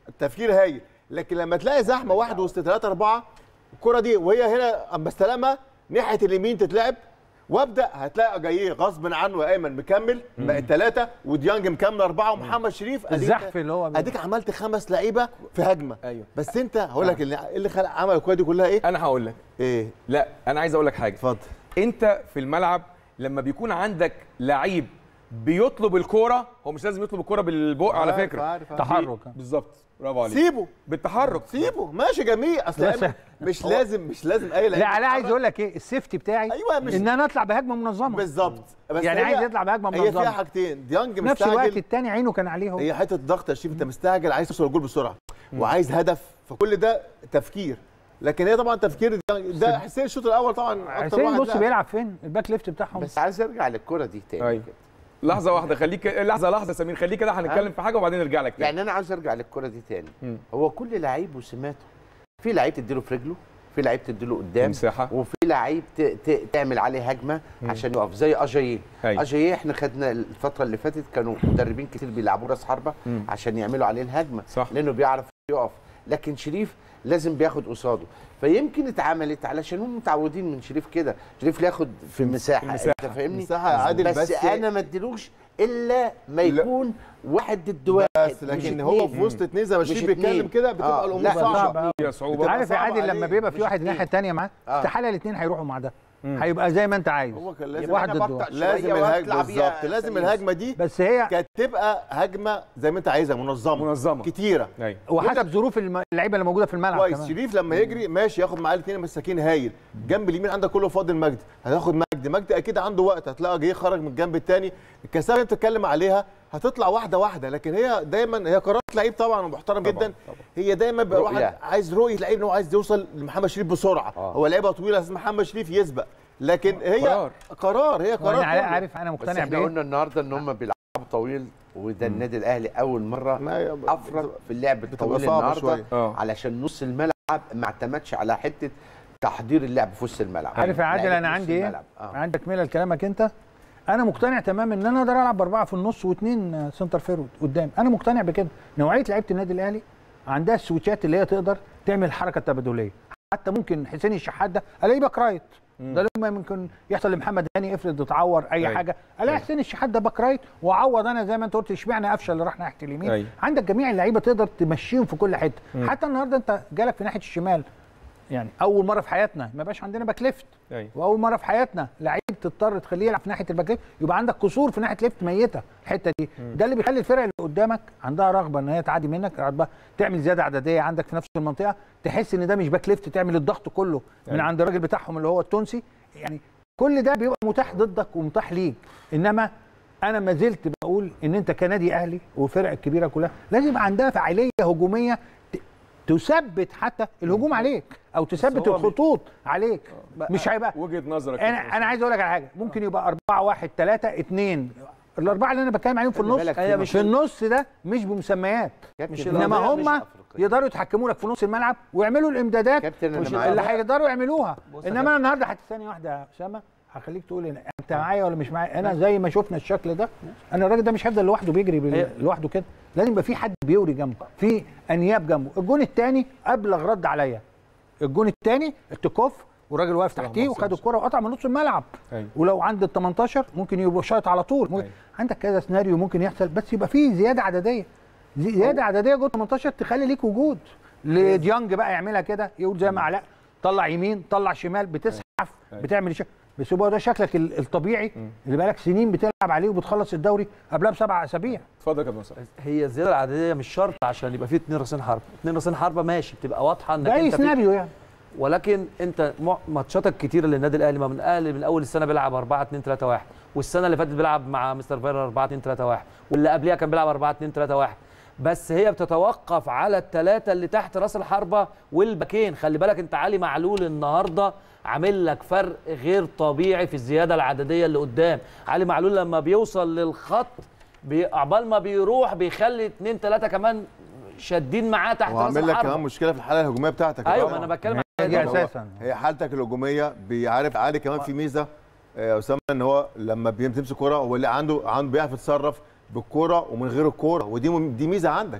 التفكير هايل لكن لما تلاقي زحمه واحد وسط ثلاثه اربعه الكره دي وهي هنا اما استلمها ناحيه اليمين تتلعب وابدا هتلاقي جاي غصب عنه يا ايمن مكمل بقت ثلاثه وديانج مكمل اربعه ومحمد شريف أديك- الزحف اللي هو اديك عملت خمس لعيبه في هجمه ايوه بس انت هقول لك اللي إيه اللي خلق عمل الكوره دي كلها ايه؟ انا هقول لك ايه؟ لا انا عايز اقول لك حاجه اتفضل انت في الملعب لما بيكون عندك لعيب بيطلب الكوره هو مش لازم يطلب الكوره بالبق على عارف- فكره عارف- عارف. تحرك بالظبط برافو عليك سيبه بالتحرك سيبه ماشي جميل اصل لا، أيمن مش لازم مش لازم اي لعيب لا علاء عايز يتحرك. يقول لك ايه السيفتي بتاعي ايوه مش ان انا اطلع بهجمه منظمه بالظبط بس يعني هي- عايز يطلع بهجمه هي فيها منظمه حاجتين ديانج في نفس الوقت مستعجل التاني عينه كان عليه هو هي حته ضغط يا شريف انت مستعجل عايز توصل الجول بسرعه وعايز هدف فكل ده تفكير لكن هي طبعا تفكير ديانج ده حسين الشوط الاول طبعا اكتر حسين واحد بص لعب. بيلعب فين الباك ليفت بتاعهم بس عايز ارجع للكره دي تاني أيوة. كده. لحظه واحده خليك لحظه لحظه سمير خليك كده هنتكلم في حاجه وبعدين نرجع لك تاني يعني انا عاوز ارجع للكره دي تاني مم. هو كل لعيب وسماته في لعيب تديله في رجله في لعيب تديله قدام مساحه وفي لعيب ت... ت... تعمل عليه هجمه عشان يقف زي اجاييه أيوة. اجاييه احنا خدنا الفتره اللي فاتت كانوا مدربين كتير بيلعبوا راس حربه مم. عشان يعملوا عليه الهجمه صح. لانه بيعرف يقف لكن شريف لازم بياخد قصاده فيمكن اتعملت علشان هم متعودين من شريف كده شريف ياخد في مساحه مساحة. انت فاهمني مساحة يا عادل، بس, بس- انا ما اديلوش الا ما لا. يكون واحد ضد واحد بس مش لكن اتنين. هو في وسط اتنين زي ما مش شريف اتنين. بيتكلم كده بتبقى آه، الامور لا، صعبه صعبة. فيها صعوبه بتبقى عارف يا صعبة عادل لما عليه. بيبقى في مش واحد اتنين. الناحيه الثانيه معاه آه. استحاله الاثنين هيروحوا مع ده هيبقى زي ما انت عايز هو كان لازم يبقى واحد أنا ضد بقطع واحد. لازم شوية الهجمه وأطلع بيها بالظبط لازم سمير. الهجمه دي بس هي كانت تبقى هجمه زي ما انت عايزها منظمه منظمه كتيره ايوه وحسب ظروف الم- اللعيبه اللي موجوده في الملعب كويس كمان شريف لما يجري ماشي ياخد معاه الاثنين مساكين هايل جنب اليمين عندك كله فاضل مجدي هتاخد مجدي مجدي اكيد عنده وقت هتلاقي جاي خرج من الجنب الثاني الكثافه اللي انت بتتكلم عليها هتطلع واحده واحده لكن هي دايما هي قرارات لعيب طبعا ومحترم طبعاً، جدا طبعاً. هي دايما بيبقى رؤية. واحد عايز رؤيه لعيب ان هو عايز يوصل لمحمد شريف بسرعه آه. هو لعيبه طويله لازم محمد شريف يسبق لكن هي قرار. قرار هي قرار وانا علاء كله. عارف انا بس مقتنع احنا بايه قلنا النهارده ان هم بيلعبوا طويل وده النادي الاهلي اول مره ما هي- افرط في اللعب بتبقى الطويل صعبة النهارده شوية. اه علشان نص الملعب ما اعتمدش على حته تحضير اللعب في وسط الملعب عارف يا عادل لعيبة انا نص عندي ايه الملعب. آه. عندك تكمله لكلامك انت انا مقتنع تماما ان انا اقدر العب باربعه في النص واثنين سنتر فيرود قدام انا مقتنع بكده نوعيه لعيبه النادي الاهلي عندها السويتشات اللي هي تقدر تعمل الحركه التبادليه حتى ممكن حسين الشحات ده الاقيه باك رايت ده لما ممكن يحصل لمحمد هاني افرض اتعور اي أيوة. حاجه الاقي حسين الشحات ده باك رايت واعوض انا زي ما انت قلت اشمعنى قفشه اللي راح ناحيه اليمين أيوة. عندك جميع اللعيبه تقدر تمشيهم في كل حته حتى النهارده انت جالك في ناحيه الشمال يعني اول مره في حياتنا ما بقاش عندنا باك ليفت ايوه واول مره في حياتنا لعيب تضطر تخليه يلعب في ناحيه الباك ليفت يبقى عندك قصور في ناحيه ليفت ميته الحته دي ده اللي بيخلي الفرق اللي قدامك عندها رغبه ان هي تعدي منك رغبة تعمل زياده عدديه عندك في نفس المنطقه تحس ان ده مش باك ليفت تعمل الضغط كله من أيوة. عند الراجل بتاعهم اللي هو التونسي يعني كل ده بيبقى متاح ضدك ومتاح ليك انما انا ما زلت بقول ان انت كنادي اهلي والفرق الكبيره كلها لازم يبقى عندها فعاليه هجوميه ت- تثبت حتى الهجوم عليك او تثبت هو الخطوط عليك مش هيبقى وجهه نظرك انا انا عايز اقول لك على حاجه ممكن يبقى 4 1 3 2 الاربعه اللي انا بتكلم عليهم في خلي النص بالك هي في مش في النص ده مش بمسميات كابتن مش الأرضية انما مش هم أفريقية. يقدروا يتحكموا لك في نص الملعب ويعملوا الامدادات كابتن أنا مش معاك. اللي هيقدروا يعملوها بص يا انما انا النهارده حتى ثانيه واحده يا اسامه هخليك تقول إن انت معايا ولا مش معايا انا زي ما شفنا الشكل ده انا الراجل ده مش هيفضل لوحده بيجري بال- هي- لوحده كده لازم يبقى في حد بيوري جنبه في انياب جنبه الجون الثاني ابلغ رد عليا الجون الثاني التكوف والراجل واقف تحتيه وخد الكره وقطع من نص الملعب أيوة. ولو عند ال 18 ممكن يبقى شايط على طول ممكن أيوة. عندك كذا سيناريو ممكن يحصل بس يبقى فيه زياده عدديه زي- زياده عدديه جوه 18 تخلي ليك وجود لديانج بقى يعملها كده يقول زي ما علاء طلع يمين طلع شمال بتسحف أيوة. بتعمل شيء بس هو ده شكلك ال- الطبيعي اللي بقالك سنين بتلعب عليه وبتخلص الدوري قبلها بسبع اسابيع اتفضل يا كابتن مصطفى هي الزياده العدديه مش شرط عشان يبقى في اتنين راسين حربه اتنين راسين حربه ماشي بتبقى واضحه انك ده اي انت في سيناريو يعني ولكن انت مع- ماتشاتك كتير للنادي الاهلي ما من الاهلي من اول السنه بيلعب 4 2 3 1 والسنه اللي فاتت بيلعب مع مستر فايرر 4 2 3 1 واللي قبلها كان بيلعب 4 2 3 1 بس هي بتتوقف على الثلاثه اللي تحت راس الحربه والباكين خلي بالك انت علي معلول النهارده عامل لك فرق غير طبيعي في الزياده العدديه اللي قدام علي معلول لما بيوصل للخط بي- عقبال ما بيروح بيخلي اتنين تلاته كمان شادين معاه تحت راس وعامل لك الحربه كمان مشكله في الحاله الهجوميه بتاعتك ايوه طبعاً. ما انا بتكلم دي عن اساسا هي حالتك الهجوميه بيعرف علي كمان في ميزه آه، يا اسامه ان هو لما بتمسك كوره هو اللي عنده عنده بيعرف يتصرف بالكوره ومن غير الكوره ودي دي ميزه عندك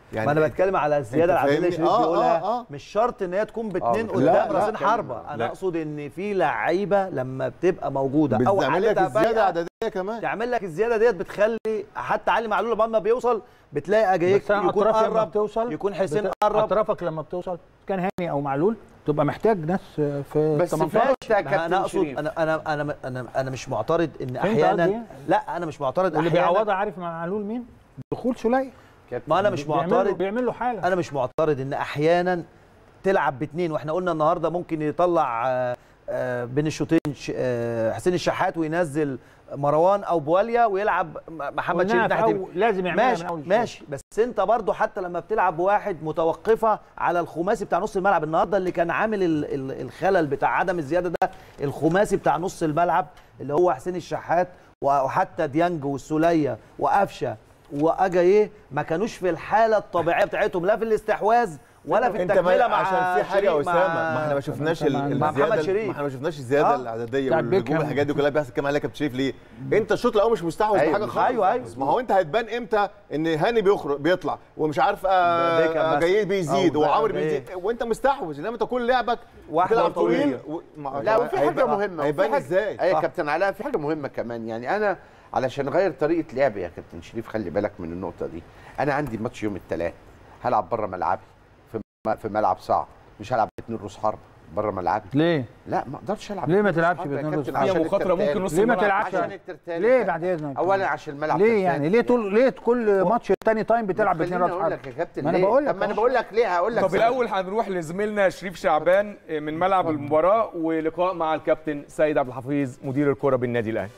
يعني ما انا بتكلم على الزياده أنت العدديه اللي فاهمني؟ شريف آه، بيقولها آه، آه. مش شرط ان هي تكون باثنين لا، قدام لا، راسين كان- حربه انا لا. اقصد ان في لعيبه لما بتبقى موجوده او بتعمل لك عددها الزياده فايقة عدديه كمان تعمل لك الزياده ديت بتخلي حتى علي معلول لما بيوصل بتلاقي اجايك بس أنا يكون أطرافي لما قرب بتوصل يكون حسين بت- قرب اطرافك لما بتوصل كان هاني او معلول تبقى محتاج ناس في بس 18 فات يا ما انا كابتن اقصد شريف انا انا انا انا انا مش معترض ان قصدي احيانا إيه؟ لا انا مش معترض واللي احيانا بيعوضها عارف مع معلول مين؟ دخول سلية ما انا مش بيعمل له- معترض بيعمل له حاله انا مش معترض ان احيانا تلعب باثنين واحنا قلنا النهارده ممكن يطلع آه، آه، بين الشوطين ش- آه، حسين الشحات وينزل مروان او بواليا ويلعب م- محمد قلناها شريف في ناحيه أول- لازم يعملها ماشي من اول الشوط. ماشي بس انت برضو حتى لما بتلعب بواحد متوقفه على الخماسي بتاع نص الملعب النهارده اللي كان عامل ال- ال- الخلل بتاع عدم الزياده ده الخماسي بتاع نص الملعب اللي هو حسين الشحات وحتى ديانج والسوليه وقفشه واجاييه ما كانوش في الحاله الطبيعيه بتاعتهم لا في الاستحواذ ولا في انت التكمله ما مع عشان في حاجه شريف يا اسامه مع- ما احنا ما شفناش مع- ال- مع محمد الزياده شريف. ما احنا ما شفناش الزياده آه. العدديه بتاع والهجوم بيكهام. الحاجات دي كلها بيحصل كام عليك يا كابتن شريف ليه؟ انت الشوط الاول مش مستحوذ أيوة، بحاجه خالص أيوة، أيوة. ما هو انت هتبان امتى ان هاني بيخرج بيطلع ومش عارف آه بيكهام مثلا. جاي بيزيد أو وعمرو بقى بيزيد وانت مستحوذ انما انت كل لعبك واحدة بتلعب طويل طويلة. و... ما- لا وفي حاجه هيبقى- مهمه هيبان وفي حاجة- ازاي؟ ايه يا صح. كابتن علاء في حاجه مهمه كمان يعني انا علشان اغير طريقه لعبي يا كابتن شريف خلي بالك من النقطه دي انا عندي ماتش يوم الثلاث هلعب بره ملعبي في م- في ملعب صعب مش هلعب اتنين روس حرب بره ملعبي ليه؟ لا ما اقدرش العب ليه ما باتنين روس تلعبش حرب يا باتنين روس كابتن حرب؟ هي عشان مخاطره الترتان. ممكن نص ليه ما الملعب تلعبش؟ عشان الترتان ليه بعد اذنك؟ اولا عشان الملعب ليه ترتان. يعني ليه طول ليه كل ماتش تاني تايم بتلعب خليني باثنين راس اقول حرب لك يا كابتن ما أنا ليه؟ بقول لك طب ما انا أهو. بقول لك ليه هقول لك طب سبب. الاول هنروح لزميلنا شريف شعبان من ملعب المباراه ولقاء مع الكابتن سيد عبد الحفيظ مدير الكره بالنادي الاهلي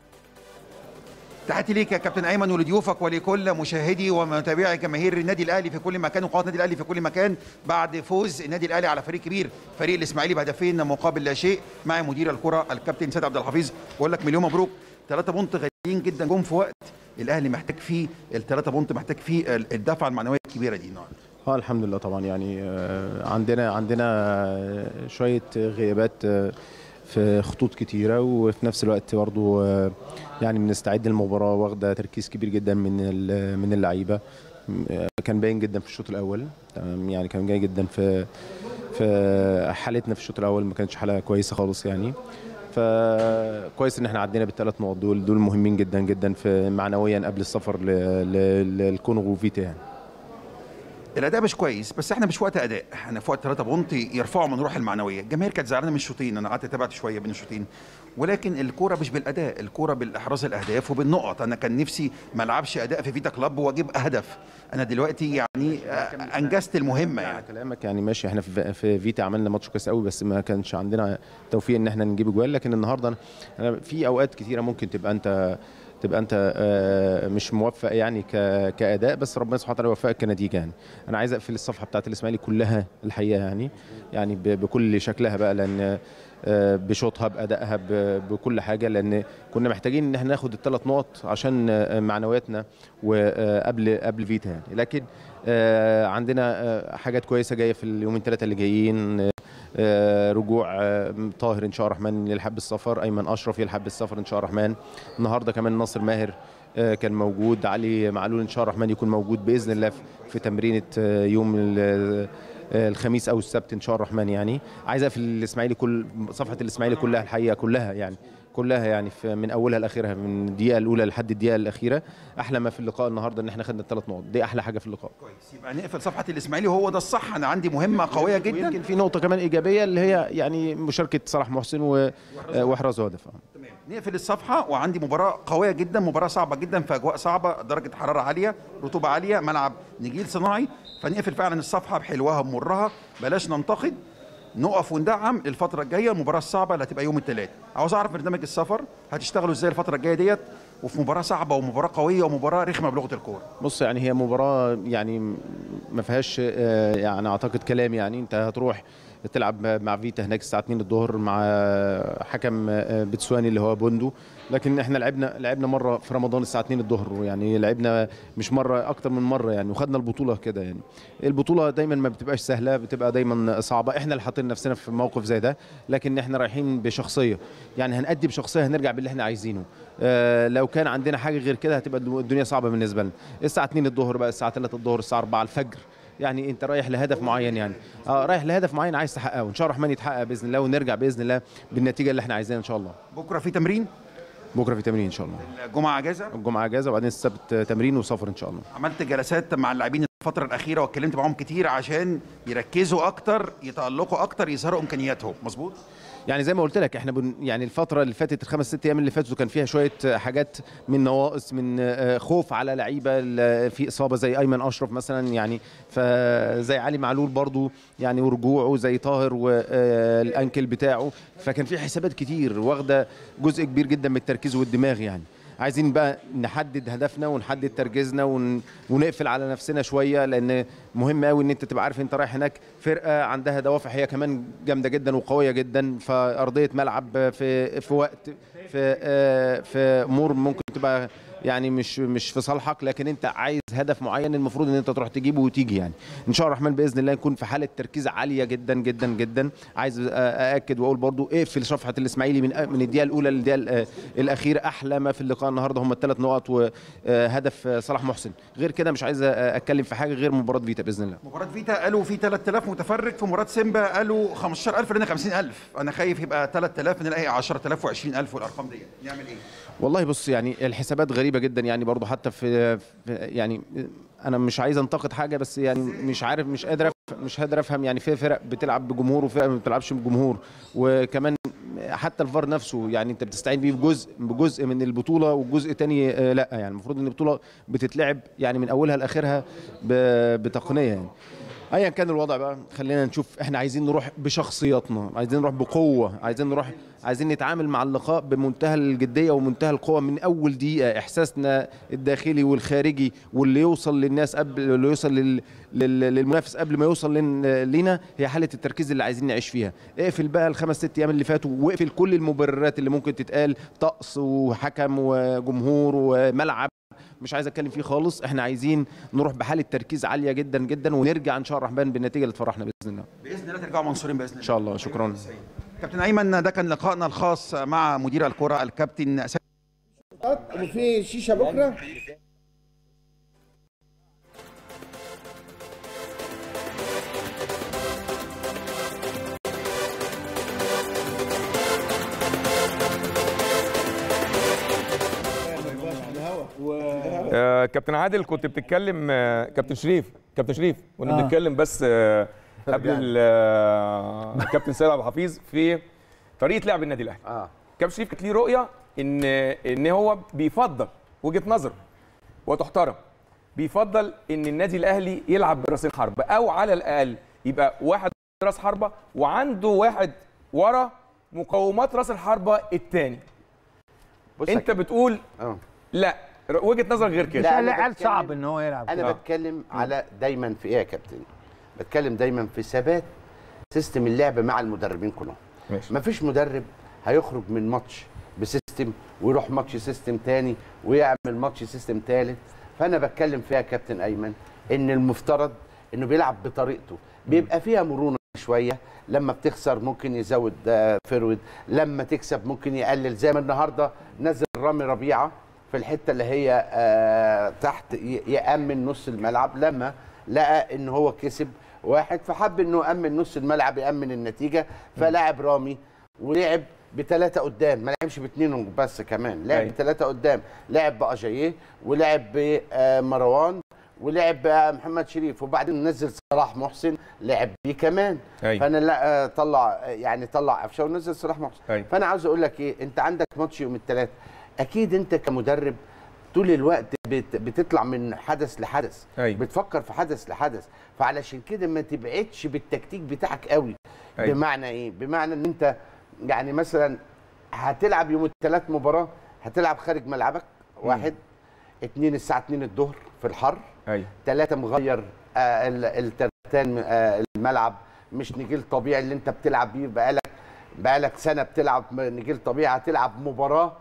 تحياتي ليك يا كابتن ايمن ولضيوفك ولكل مشاهدي ومتابعي جماهير النادي الاهلي في كل مكان وقناه النادي الاهلي في كل مكان بعد فوز النادي الاهلي على فريق كبير فريق الاسماعيلي بهدفين مقابل لا شيء مع مدير الكره الكابتن سيد عبد الحفيظ بقول لك مليون مبروك ثلاثة بونت غاليين جدا جم في وقت الاهلي محتاج فيه الثلاثة بونت محتاج فيه الدفعه المعنويه الكبيره دي النهارده اه الحمد لله طبعا يعني آه، عندنا عندنا آه، شويه غيابات آه، في خطوط كتيره وفي نفس الوقت برضو آه، يعني بنستعد للمباراه واخده تركيز كبير جدا من ال- من اللعيبه آه، كان باين جدا في الشوط الاول تمام يعني كان جاي جدا في في حالتنا في الشوط الاول ما كانتش حاله كويسه خالص يعني فكويس ان احنا عدينا بالثلاث نقط دول دول مهمين جدا جدا في معنويا قبل السفر ل- ل- للكونغو وفيتا يعني الاداء مش كويس بس احنا مش وقت اداء احنا في وقت 3 بونت يرفعوا من روح المعنويه الجماهير كانت زعلانه من الشوطين انا قعدت تابعت شويه بين الشوطين ولكن الكوره مش بالاداء الكوره بالاحراز الاهداف وبالنقط انا كان نفسي ما العبش اداء في فيتا كلاب واجيب هدف انا دلوقتي يعني آه، انجزت المهمه على يعني كلامك يعني ماشي احنا في في فيتا عملنا ماتش كويس قوي بس ما كانش عندنا توفيق ان احنا نجيب جوال لكن النهارده أنا في اوقات كتيره ممكن تبقى انت تبقى انت آه، مش موفق يعني ك- كاداء بس ربنا سبحانه وتعالى يوفقك كنتيجه يعني انا عايز اقفل الصفحه بتاعت الاسماعيلي كلها الحقيقه يعني يعني ب- بكل شكلها بقى لان آه، بشوطها بادائها ب- بكل حاجه لان كنا محتاجين ان احنا ناخد الثلاث نقط عشان آه، معنوياتنا وقبل قبل فيتا يعني لكن آه، عندنا آه، حاجات كويسه جايه في اليومين ثلاثه اللي جايين آه، آه، رجوع آه، طاهر ان شاء الله الرحمن يلحق بالسفر ايمن اشرف يلحق بالسفر ان شاء الله الرحمن النهارده كمان ناصر ماهر آه، كان موجود علي معلول ان شاء الله الرحمن يكون موجود باذن الله في- في تمرينه آه، يوم ال- آه، الخميس او السبت ان شاء الله الرحمن يعني عايز اقفل الاسماعيلي كل صفحه الاسماعيلي كلها الحقيقه كلها يعني كلها يعني في من اولها لاخرها من الدقيقه الاولى لحد الدقيقه الاخيره احلى ما في اللقاء النهارده ان احنا خدنا الثلاث نقط دي احلى حاجه في اللقاء كويس يبقى نقفل صفحه الاسماعيلي وهو ده الصح انا عندي مهمه قويه جدا يمكن في نقطه كمان ايجابيه اللي هي يعني مشاركه صلاح محسن و- واحراز هدف تمام نقفل الصفحه وعندي مباراه قويه جدا مباراه صعبه جدا في اجواء صعبه درجه حراره عاليه رطوبه عاليه ملعب نجيل صناعي فنقفل فعلا الصفحه بحلوها بمرها بلاش ننتقد نقف وندعم للفتره الجايه المباراه الصعبه اللي هتبقى يوم الثلاث عاوز اعرف برنامج السفر هتشتغلوا ازاي الفتره الجايه ديت وفي مباراه صعبه ومباراه قويه ومباراه رخمه بلغه الكوره بص يعني هي مباراة يعني ما فيهاش آه، يعني اعتقد كلام يعني انت هتروح تلعب مع فيتا هناك الساعة 2 الظهر مع حكم آه، بتسواني اللي هو بوندو لكن احنا لعبنا لعبنا مرة في رمضان الساعة 2 الظهر يعني لعبنا مش مرة اكتر من مرة يعني وخدنا البطولة كده يعني البطولة دايما ما بتبقاش سهلة بتبقى دايما صعبة احنا اللي حاطين نفسنا في موقف زي ده لكن احنا رايحين بشخصية يعني هنأدي بشخصية هنرجع باللي احنا عايزينه آه، لو كان عندنا حاجه غير كده هتبقى الدنيا صعبه بالنسبه لنا الساعه 2 الظهر بقى الساعه 3 الظهر الساعه 4 الفجر يعني انت رايح لهدف معين يعني اه رايح لهدف معين عايز تحققه وان شاء الله الرحمن يتحقق باذن الله ونرجع باذن الله بالنتيجه اللي احنا عايزينها ان شاء الله بكره في تمرين بكره في تمرين ان شاء الله الجمعه اجازه الجمعه اجازه وبعدين السبت تمرين وسفر ان شاء الله عملت جلسات مع اللاعبين الفتره الاخيره واتكلمت معاهم كتير عشان يركزوا اكتر يتالقوا اكتر يظهروا امكانياتهم مظبوط يعني زي ما قلت لك احنا بن يعني الفتره اللي فاتت الخمس ست ايام اللي فاتوا كان فيها شويه حاجات من نواقص من آه، خوف على لعيبه ال- في اصابه زي ايمن اشرف مثلا يعني فزي علي معلول برضو يعني ورجوعه زي طاهر والانكل بتاعه فكان في حسابات كتير واخده جزء كبير جدا من التركيز والدماغ يعني عايزين بقى نحدد هدفنا ونحدد تركيزنا ون... ونقفل على نفسنا شويه لان مهم قوي ان انت تبقى عارف انت رايح هناك فرقه عندها دوافع هي كمان جامده جدا وقويه جدا فارضيه ملعب في في وقت في آه، في امور ممكن تبقى يعني مش مش في صالحك لكن انت عايز هدف معين المفروض ان انت تروح تجيبه وتيجي يعني ان شاء الله الرحمن باذن الله نكون في حاله تركيز عاليه جدا جدا جدا عايز أ- ااكد واقول برضو اقفل صفحه الاسماعيلي من من الدقيقه الاولى للدقيقه ال- الاخيره احلى ما في اللقاء النهارده هم الثلاث نقط وهدف صلاح محسن غير كده مش عايز اتكلم في حاجه غير مباراه فيتا باذن الله مباراة فيتا قالوا في 3000 متفرج في مباراة سيمبا قالوا 15000 لنا 50000 انا خايف يبقى 3000 نلاقي 10000 و20000 والارقام دي نعمل ايه؟ والله بص يعني الحسابات غريبه جدا يعني برضو حتى في, في يعني انا مش عايز انتقد حاجه بس يعني مش عارف مش قادر أف- مش قادر افهم يعني في فرق بتلعب بجمهور وفرق ما بتلعبش بجمهور وكمان حتى الفار نفسه يعني انت بتستعين بيه بجزء بجزء من البطوله وجزء تاني آه، لا يعني المفروض ان البطوله بتتلعب يعني من اولها لاخرها ب- بتقنيه يعني ايا كان الوضع بقى خلينا نشوف احنا عايزين نروح بشخصياتنا عايزين نروح بقوه عايزين نروح عايزين نتعامل مع اللقاء بمنتهى الجديه ومنتهى القوه من اول دقيقه احساسنا الداخلي والخارجي واللي يوصل للناس قبل اللي يوصل لل... لل... للمنافس قبل ما يوصل لن... لينا هي حاله التركيز اللي عايزين نعيش فيها اقفل بقى الخمس ست ايام اللي فاتوا واقفل كل المبررات اللي ممكن تتقال طقس وحكم وجمهور وملعب مش عايز اتكلم فيه خالص احنا عايزين نروح بحاله تركيز عاليه جدا جدا ونرجع ان شاء الله الرحمن بالنتيجه اللي تفرحنا باذن الله باذن الله ترجعوا منصورين باذن الله ان شاء الله شكرا كابتن ايمن ده كان لقائنا الخاص مع مدير الكره الكابتن وفي شيشه بكره آه كابتن عادل كنت بتتكلم آه كابتن شريف كابتن شريف كنا آه. بنتكلم بس آه قبل ال- آه، الكابتن سيد عبد الحفيظ في طريقه لعب النادي الاهلي اه كابتن شريف كانت ليه رؤيه ان ان هو بيفضل وجهه نظره وتحترم بيفضل ان النادي الاهلي يلعب براسين حرب او على الاقل يبقى واحد راس حربه وعنده واحد ورا مقومات راس الحربه الثاني بص يا انت كابتن. بتقول اه لا وجهه نظرك غير كده لا، لا أنا قال بتكلم- صعب ان هو يلعب انا كده. بتكلم على دايما في ايه يا كابتن بتكلم دايما في ثبات سيستم اللعب مع المدربين كلهم ماشي مفيش مدرب هيخرج من ماتش بسيستم ويروح ماتش سيستم تاني ويعمل ماتش سيستم تالت فانا بتكلم فيها يا كابتن ايمن ان المفترض انه بيلعب بطريقته بيبقى فيها مرونه شويه لما بتخسر ممكن يزود آه، فرود لما تكسب ممكن يقلل زي ما النهارده نزل رامي ربيعه في الحته اللي هي آه، تحت ي- يامن نص الملعب لما لقى ان هو كسب واحد فحب انه يامن نص الملعب يامن النتيجه فلاعب رامي ولعب بثلاثه قدام ما لعبش باثنين بس كمان لعب أيوة. بثلاثه قدام لعب باجاييه ولعب بمروان ولعب بمحمد شريف وبعدين نزل صلاح محسن لعب بيه كمان أيوة. فانا لا آه، طلع آه، يعني طلع قفشه ونزل صلاح محسن أيوة. فانا عاوز اقول لك ايه انت عندك ماتش يوم الثلاث اكيد انت كمدرب طول الوقت بت- بتطلع من حدث لحدث أيوة. بتفكر في حدث لحدث فعلشان كده ما تبعدش بالتكتيك بتاعك قوي أيوة. بمعنى ايه بمعنى ان انت يعني مثلا هتلعب يوم الثلاث مباراه هتلعب خارج ملعبك واحد اتنين الساعه 2 الظهر في الحر ايوه ثلاثة مغير آه ال- الترتان آه الملعب مش نجيل طبيعي اللي انت بتلعب بيه بقالك بقالك سنة بتلعب م- نجيل طبيعي هتلعب مباراة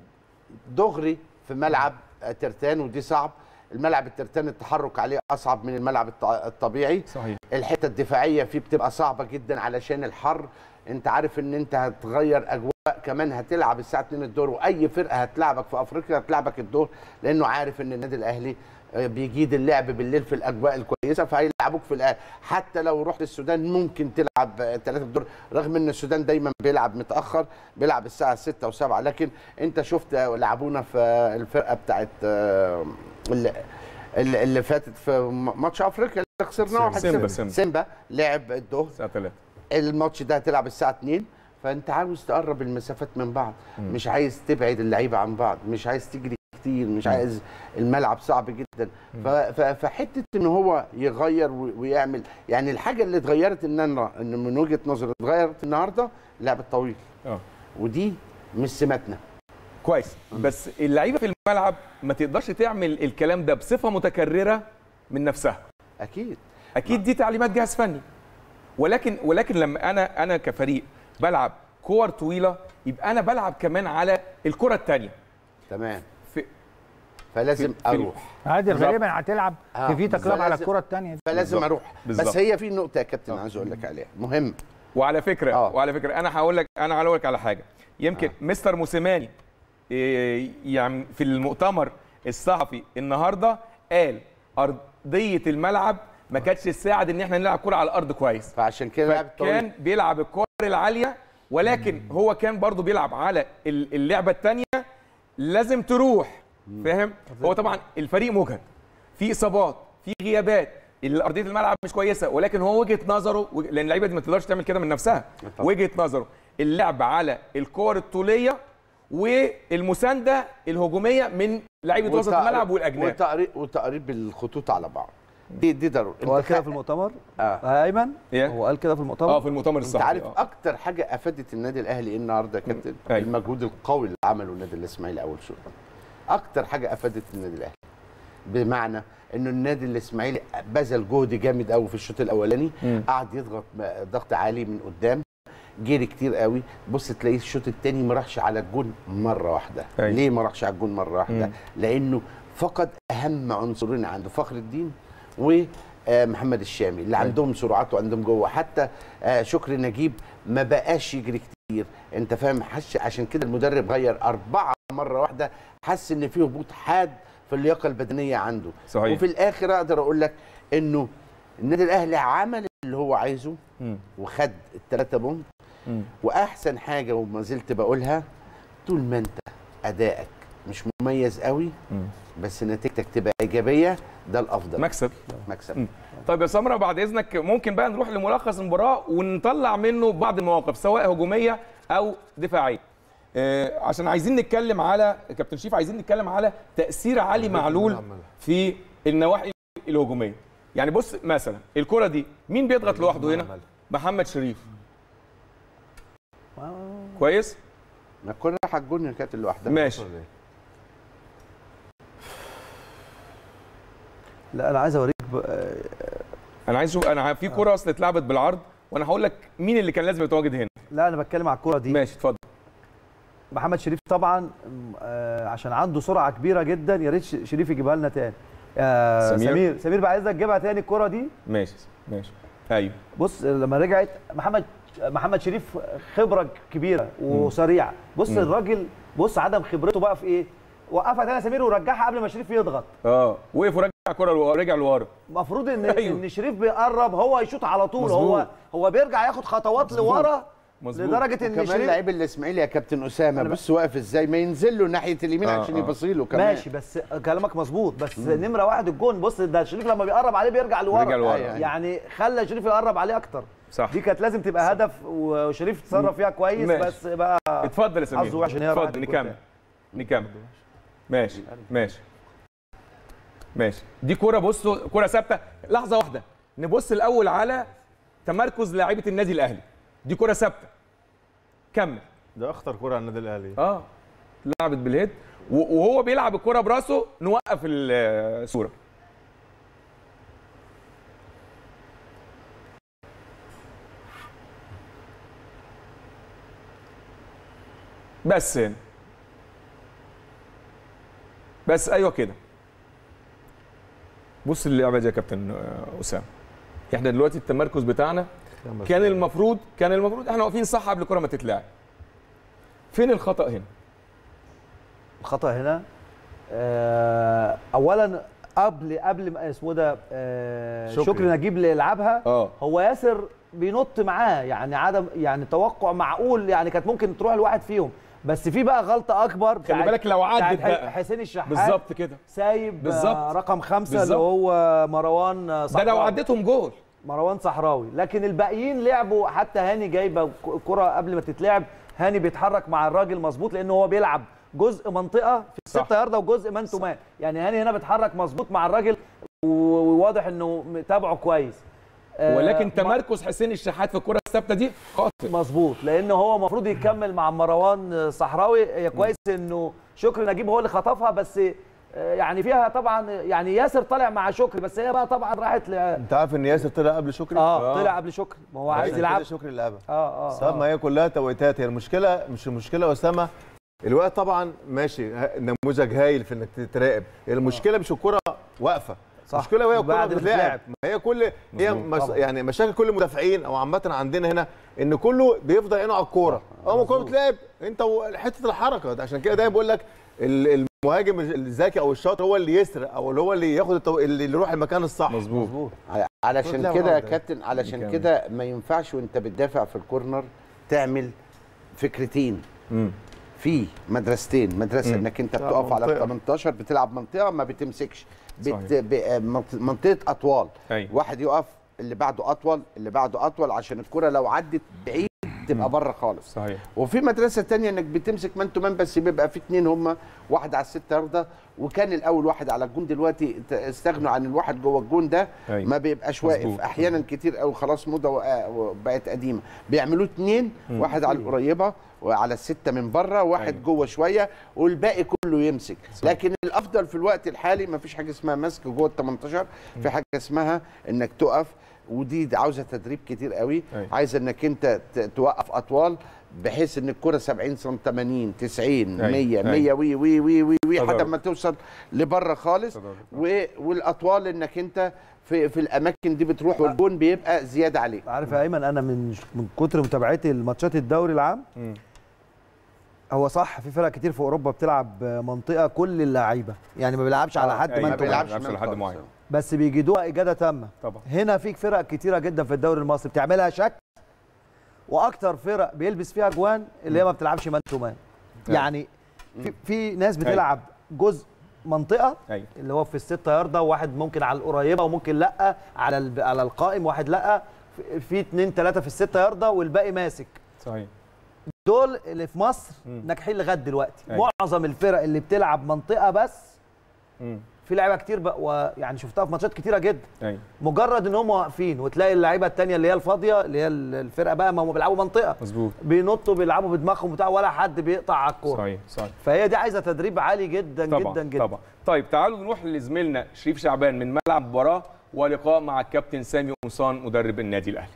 دغري في ملعب آه، ترتان ودي صعب الملعب الترتان التحرك عليه اصعب من الملعب الط- الطبيعي صحيح الحته الدفاعيه فيه بتبقى صعبه جدا علشان الحر انت عارف ان انت هتغير اجواء كمان هتلعب الساعه 2 الظهر واي فرقه هتلعبك في افريقيا هتلعبك الظهر لانه عارف ان النادي الاهلي آه، بيجيد اللعب بالليل في الاجواء الكويسه فهيلعبوك في الأهلي. حتى لو رحت السودان ممكن تلعب 3 الظهر رغم ان السودان دايما بيلعب متاخر بيلعب الساعه 6 و7 لكن انت شفت آه، لعبونا في الفرقه بتاعت آه، اللي, اللي اللي فاتت في ماتش افريقيا اللي خسرناه 1-0 سيمبا- سيمبا. سيمبا لعب الظهر الساعه 3 الماتش ده هتلعب الساعه 2 فانت عاوز تقرب المسافات من بعض مش عايز تبعد اللعيبه عن بعض مش عايز تجري كتير مش عايز الملعب صعب جدا ف- ف- فحته ان هو يغير و- ويعمل يعني الحاجه اللي اتغيرت ان انا ان من وجهه نظري اتغيرت النهارده اللعب الطويل اه ودي مش سماتنا كويس بس اللعيبه في الملعب ما تقدرش تعمل الكلام ده بصفه متكرره من نفسها اكيد اكيد دي تعليمات جهاز فني ولكن ولكن لما انا انا كفريق بلعب كور طويله يبقى انا بلعب كمان على الكره الثانيه تمام في فلازم في- في- اروح عادي بالظبط. غالبا هتلعب آه، في فيتا كلاب على فلازم- الكره الثانيه دي فلازم بالظبط. اروح بالظبط. بس هي في نقطه يا كابتن عايز اقول لك عليها مهم وعلى فكره آه. وعلى فكره انا هقول لك انا هقول لك على حاجه يمكن مستر موسيماني إيه، يعني في المؤتمر الصحفي النهارده قال ارضيه الملعب ما كانتش تساعد ان احنا نلعب كره على الارض كويس فعشان كده لعب طويل كان بيلعب الكره العاليه ولكن هو كان برضو بيلعب على ال- اللعبه الثانيه لازم تروح فاهم هو طبعا الفريق مجهد في اصابات في غيابات ارضيه الملعب مش كويسه ولكن هو وجهه نظره وج- لان اللعيبه دي ما تقدرش تعمل كده من نفسها طبعا. وجهه نظره اللعب على الكور الطوليه والمسانده الهجوميه من لعيبه وسط وتقريب- الملعب والاجناب وتقريب وتقريب الخطوط على بعض دي دي ضروري هو قال انت كده خ- في المؤتمر اه آه، ايمن إيه؟ هو قال كده في المؤتمر اه في المؤتمر انت الصحفي عارف آه. اكتر حاجه افادت النادي الاهلي ايه النهارده يا كابتن أيوة. المجهود القوي اللي عمله النادي الاسماعيلي اول شوط اكتر حاجه افادت النادي الاهلي بمعنى انه النادي الاسماعيلي بذل جهد جامد قوي في الشوط الاولاني مم. قعد يضغط م- ضغط عالي من قدام جري كتير قوي بص تلاقيه الشوط الثاني ما راحش على الجون مره واحده أيوة. ليه ما راحش على الجون مره واحده مم. لانه فقد اهم عنصرين عنده فخر الدين ومحمد الشامي اللي عندهم سرعات وعندهم جوه حتى آه، شكري نجيب ما بقاش يجري كتير انت فاهم حش عشان كده المدرب غير اربعه مره واحده حس ان في هبوط حاد في اللياقه البدنيه عنده صحيح. وفي الاخر اقدر اقول لك انه النادي الاهلي عمل اللي هو عايزه مم. وخد الثلاثه بونت مم. واحسن حاجه وما زلت بقولها طول ما انت ادائك مش مميز قوي مم. بس نتيجتك تبقى ايجابيه ده الافضل مكسب مكسب مم. طيب يا سمره بعد اذنك ممكن بقى نروح لملخص المباراه ونطلع منه بعض المواقف سواء هجوميه او دفاعيه آه عشان عايزين نتكلم على كابتن شريف عايزين نتكلم على تاثير علي معلول في النواحي الهجوميه يعني بص مثلا الكره دي مين بيضغط لوحده هنا محمد شريف كويس ما الكره راح على الجون كانت لوحدها ماشي لا انا عايز اوريك ب- آه، انا عايز اشوف انا في كره اصلا اتلعبت بالعرض وانا هقول لك مين اللي كان لازم يتواجد هنا لا انا بتكلم على الكوره دي ماشي اتفضل محمد شريف طبعا م- آه، عشان عنده سرعه كبيره جدا يا ريت ش- شريف يجيبها لنا تاني آه، سمير؟ سمير سمير بقى عايزك تجيبها تاني الكوره دي ماشي ماشي ايوه بص لما رجعت محمد محمد شريف خبره كبيره وسريع بص مم. الراجل بص عدم خبرته بقى في ايه وقفها تاني سمير ورجعها قبل ما شريف يضغط اه وقف ورجع الكره لورا رجع لورا المفروض ان أيوه. ان شريف بيقرب هو يشوط على طول مظبوط. هو هو بيرجع ياخد خطوات لورا مظبوط. لدرجه ان كمان شريف لعيب الاسماعيلي يا كابتن اسامه بص واقف ازاي ما ينزل له ناحيه اليمين آه، عشان آه. يبصيله كمان ماشي بس كلامك مظبوط بس نمره واحد الجون بص ده شريف لما بيقرب عليه بيرجع لورا بيرجع لورا. أيوه، أيوه. يعني خلى شريف يقرب عليه اكتر صح دي كانت لازم تبقى هدف وشريف اتصرف فيها كويس ماشي. بس بقى اتفضل يا سمير حظه وحش إن هي راحت اتفضل الجول نكمل نكمل ماشي ماشي ماشي دي كرة بصوا كرة ثابتة لحظة واحدة نبص الأول على تمركز لاعيبة النادي الأهلي دي كرة ثابتة كمل ده اخطر كره على النادي الاهلي اه لعبت بالهيد و- وهو بيلعب الكرة براسه نوقف الصورة بس هنا بس ايوه كده بص اللعبه دي يا كابتن آه، اسامه احنا دلوقتي التمركز بتاعنا كان المفروض كان المفروض احنا واقفين صح قبل الكره ما تتلعب فين الخطا هنا الخطا هنا آه، اولا قبل قبل ما اسمه ده آه، شكري. شكري نجيب اللي يلعبها اه هو ياسر بينط معاه يعني عدم يعني توقع معقول يعني كانت ممكن تروح لواحد فيهم بس في بقى غلطه اكبر خلي بتاعت- بالك لو عدت بتاعت بقى حسين الشحات بالظبط كده سايب بالظبط. بالظبط رقم خمسة بالظبط. اللي هو مروان آه، ده صحراوي لو عدتهم جول مروان صحراوي لكن الباقيين لعبوا حتى هاني جايبه ك- كرة قبل ما تتلعب هاني بيتحرك مع الراجل مظبوط لان هو بيلعب جزء منطقه في صح. الستة ياردة وجزء مان تو مان يعني هاني هنا بيتحرك مظبوط مع الراجل و- وواضح انه متابعه كويس آه، ولكن م- تمركز حسين الشحات في الكره الثابته دي خاطئ مظبوط لان هو المفروض يكمل مع مروان صحراوي هي كويس انه شكري نجيب هو اللي خطفها بس آه، يعني فيها طبعا يعني ياسر طالع مع شكري بس هي بقى طبعا راحت ل... انت عارف ان ياسر طلع قبل شكري اه آه. طلع قبل شكري ما هو عايز عشان يلعب كده شكري اللي لعبها اه اه طب ما هي كلها توقيتات هي المشكله مش المشكله يا اسامه الوقت طبعا ماشي ه- نموذج هايل في انك تراقب المشكله مش الكره واقفه صح. المشكله وهي الكره بعد ما بتتلعب تتلعب. ما هي كل هي مظبوط. مس... طبعا. يعني مشاكل كل المدافعين او عامه عندنا هنا ان كله بيفضل عينه على الكوره اول ما الكوره بتتلعب انت و- حته الحركه ده عشان كده دايما بقول لك ال- المهاجم الذكي او الشاطر هو اللي يسرق او اللي هو اللي ياخد التو... اللي يروح المكان الصح مظبوط علشان لا، كده يا واحدة. كابتن علشان نكمل. كده ما ينفعش وانت بتدافع في الكورنر تعمل فكرتين مم. في مدرستين مدرسه مم. انك انت تلعب بتقف على منطقة. 18 بتلعب منطقه ما بتمسكش بت... صحيح. ب... منط- منطقه اطوال أيوة. واحد يقف اللي بعده اطول اللي بعده اطول عشان الكره لو عدت بعيد تبقى بره خالص صحيح وفي مدرسه تانية انك بتمسك مان تو مان بس بيبقى في اتنين هم واحد على الست ياردة وكان الاول واحد على الجون دلوقتي ت- استغنوا عن الواحد جوه الجون ده أيوة. ما بيبقاش مظبوط. واقف احيانا كتير قوي خلاص موضه وقع- وبقت قديمه بيعملوا اتنين واحد على القريبه وعلى السته من بره واحد أيوة. جوه شويه والباقي كله يمسك لكن الافضل في الوقت الحالي ما فيش حاجه اسمها مسك جوه ال 18 في حاجه اسمها انك تقف ودي عاوزه تدريب كتير قوي أيوة. عايزه انك انت ت- توقف اطوال بحيث ان الكره 70 سم 80 90 أيوة. 100 100 أيوة. وي وي وي وي وي تدرج. لحد ما توصل لبره خالص تدرج. و- والاطوال انك انت في في الاماكن دي بتروح والجون بيبقى زياده عليك عارف يا ايمن انا من من كتر متابعتي لماتشات الدوري العام مم. هو صح في فرق كتير في اوروبا بتلعب منطقه كل اللعيبه يعني ما بيلعبش على حد أيوة. ما ما انتوا بيلعبش بيلعبش مان لحد خالص. معين. بس بيجدوها اجاده تامه طبعا هنا في فرق كتيره جدا في الدوري المصري بتعملها شك واكتر فرق بيلبس فيها جوان اللي هي ما بتلعبش مان تو مان يعني في, في ناس بتلعب جزء منطقه ايوه اللي هو في الستة ياردة وواحد ممكن على القريبه وممكن لا على الب- على القائم واحد لا في- في اتنين تلاته في الستة ياردة والباقي ماسك صحيح دول اللي في مصر مم. ناجحين لغايه دلوقتي أيوة. معظم الفرق اللي بتلعب منطقه بس مم. في لعيبه كتير بقى ويعني شفتها في ماتشات كتيره جدا ايوه مجرد ان هم واقفين وتلاقي اللعيبه التانية اللي هي الفاضيه اللي هي الفرقه بقى ما هم بيلعبوا منطقه مظبوط بينطوا بيلعبوا بدماغهم بتاع ولا حد بيقطع على الكوره صحيح صحيح فهي دي عايزه تدريب عالي جدا طبعا جدا جدا طبعا طيب تعالوا نروح لزميلنا شريف شعبان من ملعب المباراه ولقاء مع الكابتن سامي قمصان مدرب النادي الاهلي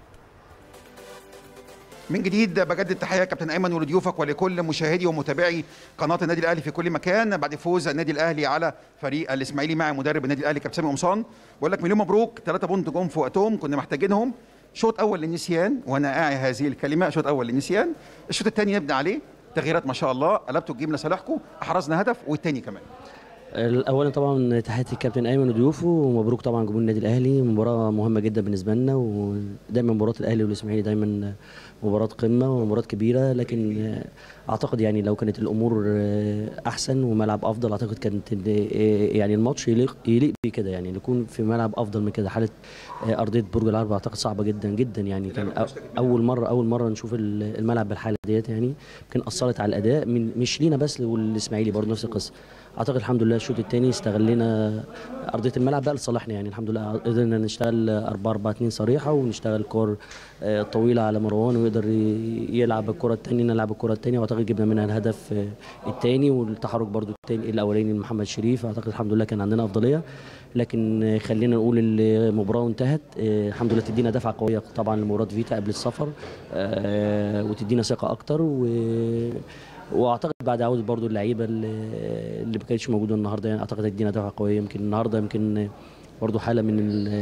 من جديد بجدد تحيه كابتن ايمن ولضيوفك ولكل مشاهدي ومتابعي قناه النادي الاهلي في كل مكان بعد فوز النادي الاهلي على فريق الاسماعيلي مع مدرب النادي الاهلي كابتن سامي قمصان بقول لك مليون مبروك ثلاثة بونت جم في وقتهم كنا محتاجينهم شوط اول للنسيان وانا اعي هذه الكلمه شوط اول للنسيان الشوط الثاني نبني عليه تغييرات ما شاء الله قلبتوا الجيم لصالحكم احرزنا هدف والثاني كمان اولا طبعا تحياتي الكابتن ايمن وضيوفه ومبروك طبعا جمهور النادي الاهلي مباراه مهمه جدا بالنسبه لنا ودايما مباراه الاهلي والاسماعيلي دايما مباراه قمه ومباراه كبيره لكن اعتقد يعني لو كانت الامور احسن وملعب افضل اعتقد كانت يعني الماتش يليق يليق بكده يعني يكون في ملعب افضل من كده حاله ارضيه برج العرب اعتقد صعبه جدا جدا يعني كان اول مره اول مره نشوف الملعب بالحاله ديت يعني يمكن اثرت على الاداء من مش لينا بس والاسماعيلي برضه نفس القصه اعتقد الحمد لله الشوط الثاني استغلينا ارضيه الملعب بقى لصالحنا يعني الحمد لله قدرنا نشتغل 4 4 2 صريحه ونشتغل كور طويله على مروان ويقدر يلعب الكره الثانيه نلعب الكره الثانيه واعتقد جبنا منها الهدف الثاني والتحرك برضو الثاني الاولاني لمحمد شريف اعتقد الحمد لله كان عندنا افضليه لكن خلينا نقول المباراه انتهت الحمد لله تدينا دفعه قويه طبعا لمباراه فيتا قبل السفر وتدينا ثقه اكتر و واعتقد بعد عوده برضو اللعيبه اللي ما كانتش موجوده النهارده يعني اعتقد هتدينا دفعه قويه يمكن النهارده يمكن برضو حاله من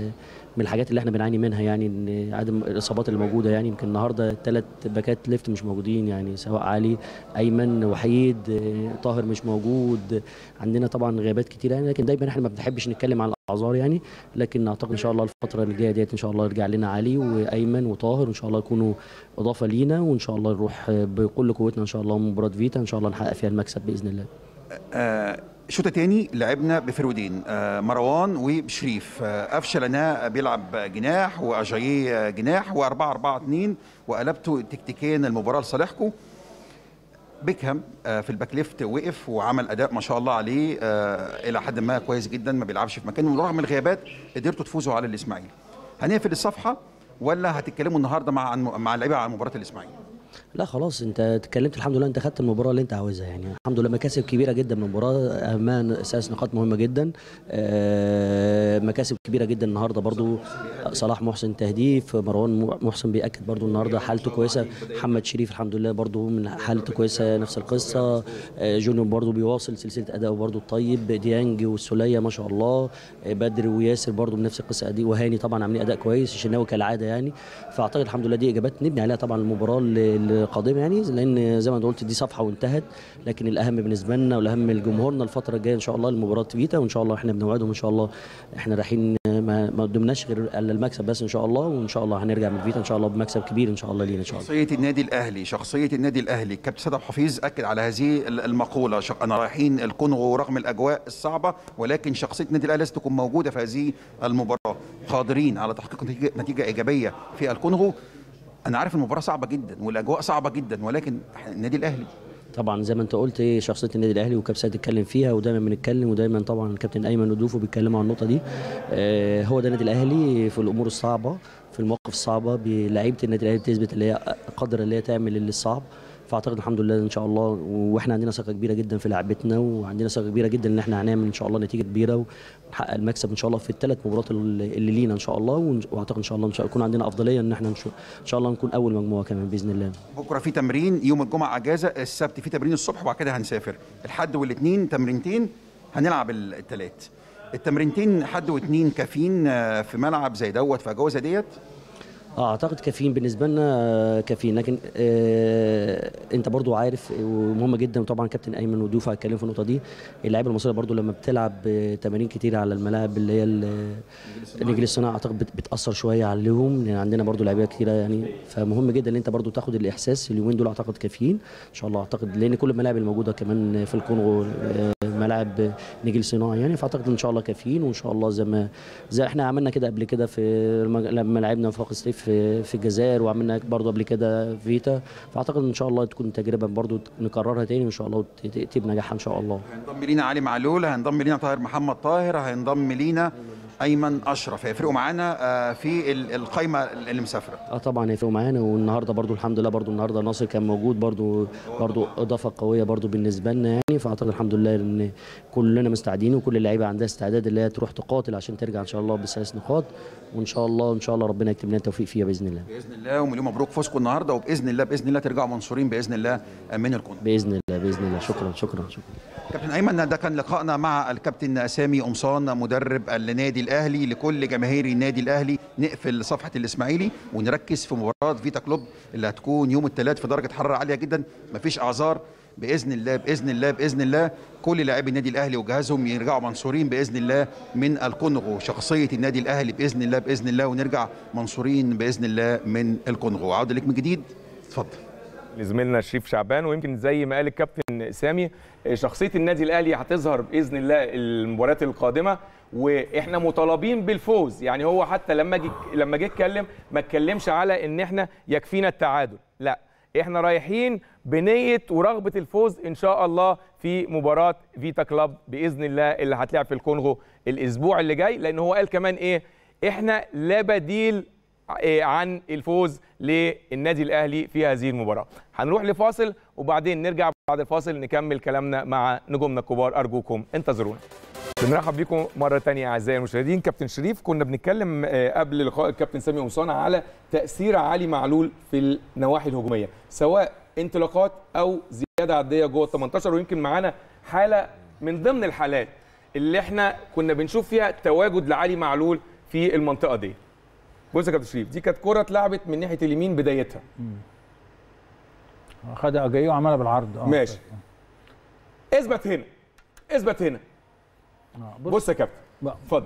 من الحاجات اللي احنا بنعاني منها يعني ان عدم الاصابات اللي موجوده يعني يمكن النهارده ثلاث باكات ليفت مش موجودين يعني سواء علي ايمن وحيد آه، طاهر مش موجود عندنا طبعا غيابات كتير يعني لكن دايما احنا ما بنحبش نتكلم عن الاعذار يعني لكن اعتقد ان شاء الله الفتره اللي جايه ديت ان شاء الله يرجع لنا علي وايمن وطاهر وان شاء الله يكونوا اضافه لينا وان شاء الله نروح آه، بكل قوتنا ان شاء الله مباراه فيتا ان شاء الله نحقق فيها المكسب باذن الله آه، شوط تاني لعبنا بفرودين آه، مروان وبشريف آه، قفشه لنا بيلعب جناح واجاييه جناح و4 4 2 وقلبتوا تكتيكيا المباراه لصالحكم بيكهام آه، في الباك ليفت وقف وعمل اداء ما شاء الله عليه آه، الى حد ما كويس جدا ما بيلعبش في مكانه ورغم الغيابات قدرتوا تفوزوا على الاسماعيلي هنقفل الصفحه ولا هتتكلموا النهارده مع عن مع اللعيبه عن مباراه الاسماعيلي لا خلاص انت اتكلمت الحمد لله انت خدت المباراه اللي انت عاوزها يعني الحمد لله مكاسب كبيره جدا من المباراه اهمها اساس نقاط مهمه جدا آه، مكاسب كبيره جدا النهارده برضو صلاح محسن تهديف مروان محسن بياكد برضو النهارده حالته كويسه محمد شريف الحمد لله برضو من حالته كويسه نفس القصه آه، جونيور برضو بيواصل سلسله اداؤه برضو الطيب ديانج والسوليه ما شاء الله آه، بدر وياسر برضو بنفس القصه دي وهاني طبعا عاملين اداء كويس الشناوي كالعاده يعني فاعتقد الحمد لله دي اجابات نبني عليها طبعا المباراه اللي- القادمه يعني لان زي ما انت قلت دي صفحه وانتهت لكن الاهم بالنسبه لنا والاهم لجمهورنا الفتره الجايه ان شاء الله المباراه فيتا وان شاء الله احنا بنوعدهم ان شاء الله احنا رايحين ما ما قدمناش غير الا المكسب بس ان شاء الله وان شاء الله هنرجع من فيتا ان شاء الله بمكسب كبير ان شاء الله لينا ان شاء الله شخصيه النادي الاهلي شخصيه النادي الاهلي كابتن سيد عبد الحفيظ اكد على هذه المقوله شق انا رايحين الكونغو رغم الاجواء الصعبه ولكن شخصيه النادي الاهلي لازم تكون موجوده في هذه المباراه قادرين على تحقيق نتيجه, نتيجة ايجابيه في الكونغو انا عارف المباراه صعبه جدا والاجواء صعبه جدا ولكن النادي الاهلي طبعا زي ما انت قلت ايه شخصيه النادي الاهلي وكابتن سيد اتكلم فيها ودايما بنتكلم ودايما طبعا الكابتن ايمن ودوفو بيتكلموا عن النقطه دي آه هو ده النادي الاهلي في الامور الصعبه في المواقف الصعبه بلعيبه النادي الاهلي بتثبت اللي هي قادره اللي هي تعمل اللي الصعب فاعتقد الحمد لله ان شاء الله واحنا عندنا ثقه كبيره جدا في لعبتنا وعندنا ثقه كبيره جدا ان احنا هنعمل ان شاء الله نتيجه كبيره ونحقق المكسب ان شاء الله في الثلاث مباريات اللي اللي لينا ان شاء الله ون- واعتقد ان شاء الله ان شاء الله يكون عندنا افضليه ان احنا ان شاء- ان شاء الله نكون اول مجموعه كمان باذن الله بكره في تمرين يوم الجمعه اجازه السبت في تمرين الصبح وبعد كده هنسافر الحد والاثنين تمرينتين هنلعب الثلاث التمرينتين حد واثنين كافيين آه، في ملعب زي دوت في اجواء زي ديت اه اعتقد كافيين بالنسبه لنا آه، كافيين لكن آه انت برضو عارف ومهمه جدا وطبعا كابتن ايمن ودوفا هيتكلموا في النقطه دي اللعيبه المصريه برضو لما بتلعب آه، تمارين كتير على الملاعب اللي هي ال- النجيل الصناعي اعتقد بت- بتاثر شويه عليهم لان عندنا برضو لعيبه كتيره يعني فمهم جدا ان انت برضو تاخد الاحساس اليومين دول اعتقد كافيين ان شاء الله اعتقد لان كل الملاعب الموجوده كمان في الكونغو آه، ملاعب نجيل صناعي يعني فاعتقد ان شاء الله كافيين وان شاء الله زي ما زي احنا عملنا كده قبل كده في المج- لما لعبنا في الصيف في, في الجزائر وعملنا برضو قبل كده فيتا فاعتقد ان شاء الله تكون تجربه برضو نكررها تاني وان شاء الله وتأتي بنجاحها ان شاء الله هينضم لينا علي معلول هينضم لينا طاهر محمد طاهر هينضم لينا ايمن اشرف هيفرقوا معانا آه، في ال- القايمه اللي مسافره اه طبعا هيفرقوا معانا والنهارده برضو الحمد لله برضو النهارده ناصر كان موجود برضو برضو اضافه قويه برضو بالنسبه لنا يعني فاعتقد الحمد لله ان كلنا مستعدين وكل اللعيبه عندها استعداد اللي هي تروح تقاتل عشان ترجع ان شاء الله بثلاث نقاط وان شاء الله ان شاء الله ربنا يكتب لنا التوفيق فيها باذن الله باذن الله ومليون مبروك فوزكم النهارده وباذن الله باذن الله ترجعوا منصورين باذن الله من الكونغو باذن الله باذن الله شكرا شكرا شكرا كابتن ايمن ده كان لقائنا مع الكابتن سامي قمصان مدرب النادي الاهلي لكل جماهير النادي الاهلي نقفل صفحه الاسماعيلي ونركز في مباراه فيتا كلوب اللي هتكون يوم الثلاث في درجه حراره عاليه جدا مفيش اعذار باذن الله باذن الله باذن الله كل لاعبي النادي الاهلي وجهازهم يرجعوا منصورين باذن الله من الكونغو شخصيه النادي الاهلي باذن الله باذن الله ونرجع منصورين باذن الله من الكونغو عوده لك من جديد اتفضل لزميلنا شريف شعبان ويمكن زي ما قال الكابتن سامي شخصيه النادي الاهلي هتظهر باذن الله المباريات القادمه واحنا مطالبين بالفوز يعني هو حتى لما جه لما جه اتكلم ما اتكلمش على ان احنا يكفينا التعادل لا احنا رايحين بنيه ورغبه الفوز ان شاء الله في مباراه فيتا كلاب باذن الله اللي هتلعب في الكونغو الاسبوع اللي جاي لان هو قال كمان ايه احنا لا بديل إيه عن الفوز للنادي الاهلي في هذه المباراه هنروح لفاصل وبعدين نرجع بعد الفاصل نكمل كلامنا مع نجومنا الكبار ارجوكم انتظرونا بنرحب بيكم مره تانية اعزائي المشاهدين كابتن شريف كنا بنتكلم آه، قبل لقاء الكابتن سامي قمصان على تاثير علي معلول في النواحي الهجوميه سواء انطلاقات او زياده عدديه جوه ال 18 ويمكن معانا حاله من ضمن الحالات اللي احنا كنا بنشوف فيها تواجد لعلي معلول في المنطقه دي بص يا كابتن شريف دي كانت كره اتلعبت من ناحيه اليمين بدايتها خدها جاي وعملها بالعرض اه ماشي اثبت هنا اثبت هنا آه، بص يا كابتن بقى. اتفضل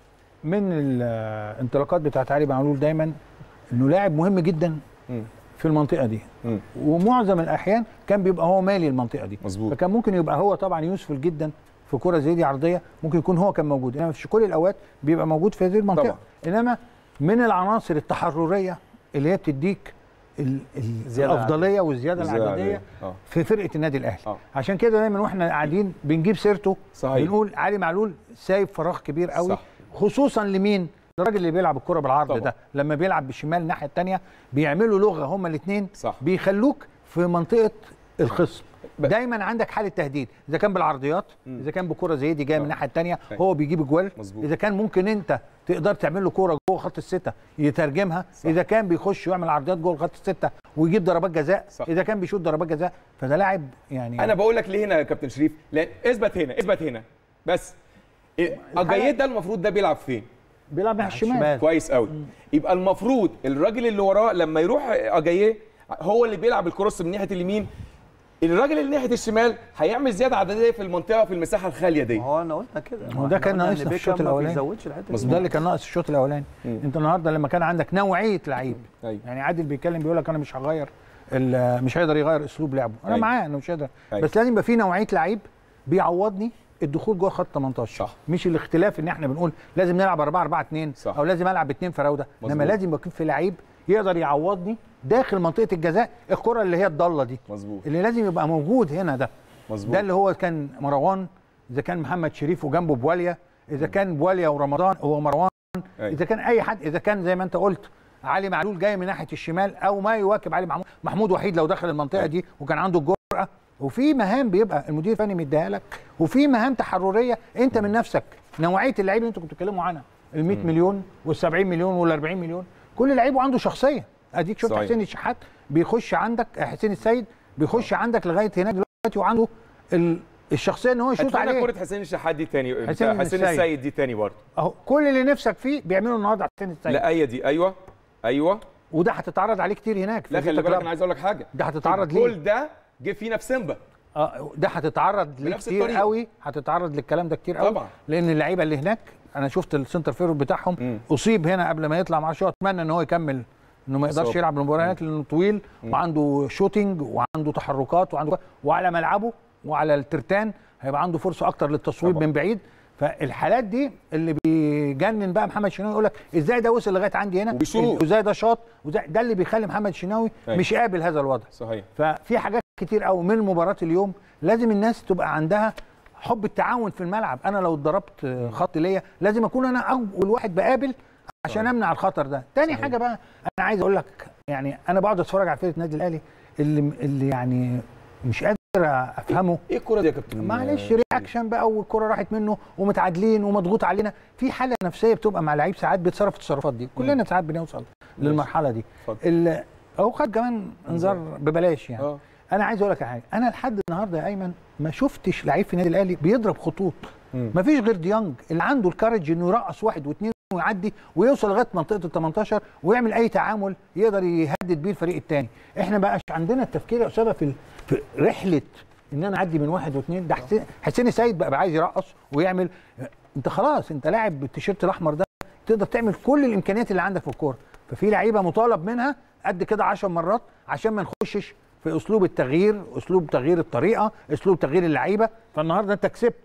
من الانطلاقات بتاعت علي معلول دايما انه لاعب مهم جدا مم. في المنطقه دي مم. ومعظم الاحيان كان بيبقى هو مالي المنطقه دي مظبوط. فكان ممكن يبقى هو طبعا يوسفل جدا في كره زي دي عرضيه ممكن يكون هو كان موجود انما في كل الاوقات بيبقى موجود في هذه المنطقه طبعا. انما من العناصر التحرريه اللي هي بتديك ال- ال- زيادة الافضليه والزياده الزيادة العدديه العددية. آه. في فرقه النادي الاهلي آه. عشان كده دايما واحنا قاعدين بنجيب سيرته صحيح. بنقول علي معلول سايب فراغ كبير قوي صح. خصوصا لمين الراجل اللي بيلعب الكره بالعرض طبعا. ده لما بيلعب بالشمال الناحيه الثانيه بيعملوا لغه هما الاثنين صح. بيخلوك في منطقه الخصم ب- دايما عندك حاله تهديد اذا كان بالعرضيات اذا كان بكره زي دي جايه من الناحيه الثانيه هو بيجيب اجوال مظبوط. اذا كان ممكن انت تقدر تعمل له كوره جوه خط السته يترجمها صح. اذا كان بيخش ويعمل عرضيات جوه خط السته ويجيب ضربات جزاء صح. اذا كان بيشوط ضربات جزاء فده لاعب يعني انا بقول لك ليه هنا يا كابتن شريف لان اثبت هنا اثبت هنا بس إيه، اجاييه ده المفروض ده بيلعب فين بيلعب ناحيه الشمال الشمال. كويس قوي يبقى المفروض الراجل اللي وراه لما يروح اجاييه هو اللي بيلعب الكروس من ناحيه اليمين الراجل اللي ناحيه الشمال هيعمل زياده عدديه في المنطقه في المساحه الخاليه دي ما هو انا قلنا كده هو ده كان إحنا قلنا ناقصنا إن في الشوط بيكهام الأولاني. ما بيزودش الحته دي ده اللي كان ناقص الشوط الاولاني انت النهارده لما كان عندك نوعيه لعيب أيوة. يعني عادل بيتكلم بيقول لك انا مش هغير ال- مش هيقدر يغير اسلوب لعبه انا أيوة. معاه انه مش هيقدر أيوة. بس لازم يبقى في نوعيه لعيب بيعوضني الدخول جوه خط 18 صح. مش الاختلاف ان احنا بنقول لازم نلعب 4 4 2 صح. او لازم العب باثنين فراوده انما مظبوط. لازم يكون في لعيب يقدر يعوضني داخل منطقه الجزاء الكره اللي هي الضاله دي مظبوط اللي لازم يبقى موجود هنا ده مظبوط ده اللي هو كان مروان اذا كان محمد شريف وجنبه بواليا اذا كان بواليا ورمضان هو مروان أيوة. اذا كان اي حد اذا كان زي ما انت قلت علي معلول جاي من ناحيه الشمال او ما يواكب علي محمود محمود وحيد لو دخل المنطقه دي وكان عنده الجرأه وفي مهام بيبقى المدير الفني مديها لك وفي مهام تحرريه انت من نفسك نوعيه اللعيب اللي انتوا كنتوا بتتكلموا عنها ال 100 مليون وال 70 مليون وال 40 مليون كل لعيب عنده شخصيه اديك شفت صحيح. حسين الشحات بيخش عندك حسين السيد بيخش عندك لغايه هناك دلوقتي وعنده ال- الشخصيه ان هو يشوط هات لنا عليه كره حسين الشحات دي تاني حسين حسين, حسين السيد. السيد دي تاني برضه اهو كل اللي نفسك فيه بيعمله النهارده حسين السيد لا ايه دي ايوه ايوه وده هتتعرض عليه كتير هناك في لا خلي فيتا بالك كلاب. انا عايز اقول لك حاجه ده هتتعرض ليه الجول ده جه فينا في سيمبا اه ده هتتعرض ليه بنفس كتير الطريقة. قوي هتتعرض للكلام ده كتير قوي طبعا. لان اللعيبه اللي هناك انا شفت السنتر فيرود بتاعهم مم. اصيب هنا قبل ما يطلع معاه شوط اتمنى ان هو يكمل انه ما يقدرش بالظبط. يلعب المباراه هناك لانه طويل وعنده شوتينج وعنده تحركات وعنده وعلى ملعبه وعلى الترتان هيبقى عنده فرصه اكتر للتصويب طبعا. من بعيد فالحالات دي اللي بيجنن بقى محمد شناوي يقول لك ازاي ده وصل لغايه عندي هنا وبيشوط. وازاي ده شاط وده ده اللي بيخلي محمد شناوي أيوة. مش قابل هذا الوضع صحيح ففي حاجات كتير قوي من مباراه اليوم لازم الناس تبقى عندها حب التعاون في الملعب انا لو اتضربت خط ليا لازم اكون انا اول واحد بقابل عشان امنع الخطر ده تاني حاجه بقى انا عايز اقول لك يعني انا بقعد اتفرج على فرقه النادي الاهلي اللي اللي يعني مش قادر افهمه ايه الكره دي يا كابتن معلش رياكشن بقى والكره راحت منه ومتعادلين ومضغوط علينا في حاله نفسيه بتبقى مع لعيب ساعات بيتصرف التصرفات دي كلنا ساعات بنوصل للمرحله دي اتفضل. ال- هو خد كمان انذار ببلاش يعني اه انا عايز اقول لك على حاجه انا لحد النهارده يا ايمن ما شفتش لعيب في النادي الاهلي بيضرب خطوط مم. ما فيش غير ديانج اللي عنده الكارج انه يرقص واحد واثنين ويعدي ويوصل لغايه منطقه ال 18 ويعمل اي تعامل يقدر يهدد بيه الفريق الثاني احنا بقاش عندنا التفكير يا اسامه في ال- في رحله ان انا اعدي من واحد واثنين ده حسين حسين السيد بقى, بقى عايز يرقص ويعمل انت خلاص انت لاعب بالتيشيرت الاحمر ده تقدر تعمل كل الامكانيات اللي عندك في الكوره ففي لعيبه مطالب منها قد كده 10 مرات عشان ما نخشش في اسلوب التغيير اسلوب تغيير الطريقه اسلوب تغيير اللعيبه فالنهارده انت كسبت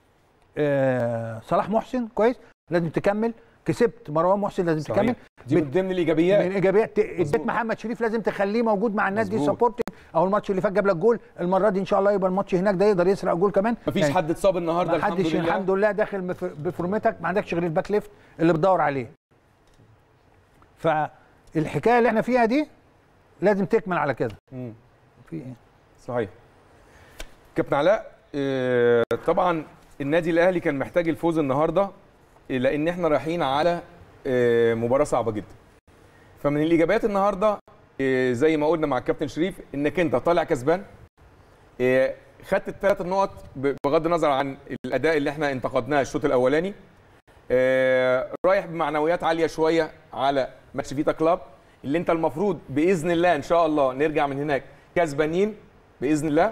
آه صلاح محسن كويس لازم تكمل كسبت مروان محسن لازم صحيح. تكمل دي من ضمن الايجابيات من ايجابيات اديت محمد شريف لازم تخليه موجود مع الناس دي مظبوط. سبورتنج او الماتش اللي فات جاب لك جول المره دي ان شاء الله يبقى الماتش هناك ده يقدر يسرق جول كمان مفيش يعني حد اتصاب النهارده ما الحمد حدش لله الحمد لله داخل بف- بفورمتك ما عندكش غير الباك ليفت اللي بتدور عليه فالحكايه اللي احنا فيها دي لازم تكمل على كده مم. في ايه صحيح كابتن علاء آه، طبعا النادي الاهلي كان محتاج الفوز النهارده آه، لان احنا رايحين على آه، مباراه صعبه جدا فمن الايجابيات النهارده آه، زي ما قلنا مع الكابتن شريف انك انت طالع كسبان آه، خدت الثلاث النقط ب- بغض النظر عن الاداء اللي احنا انتقدناه الشوط الاولاني آه رايح بمعنويات عاليه شويه على ماتش فيتا كلاب اللي انت المفروض باذن الله ان شاء الله نرجع من هناك كسبانين باذن الله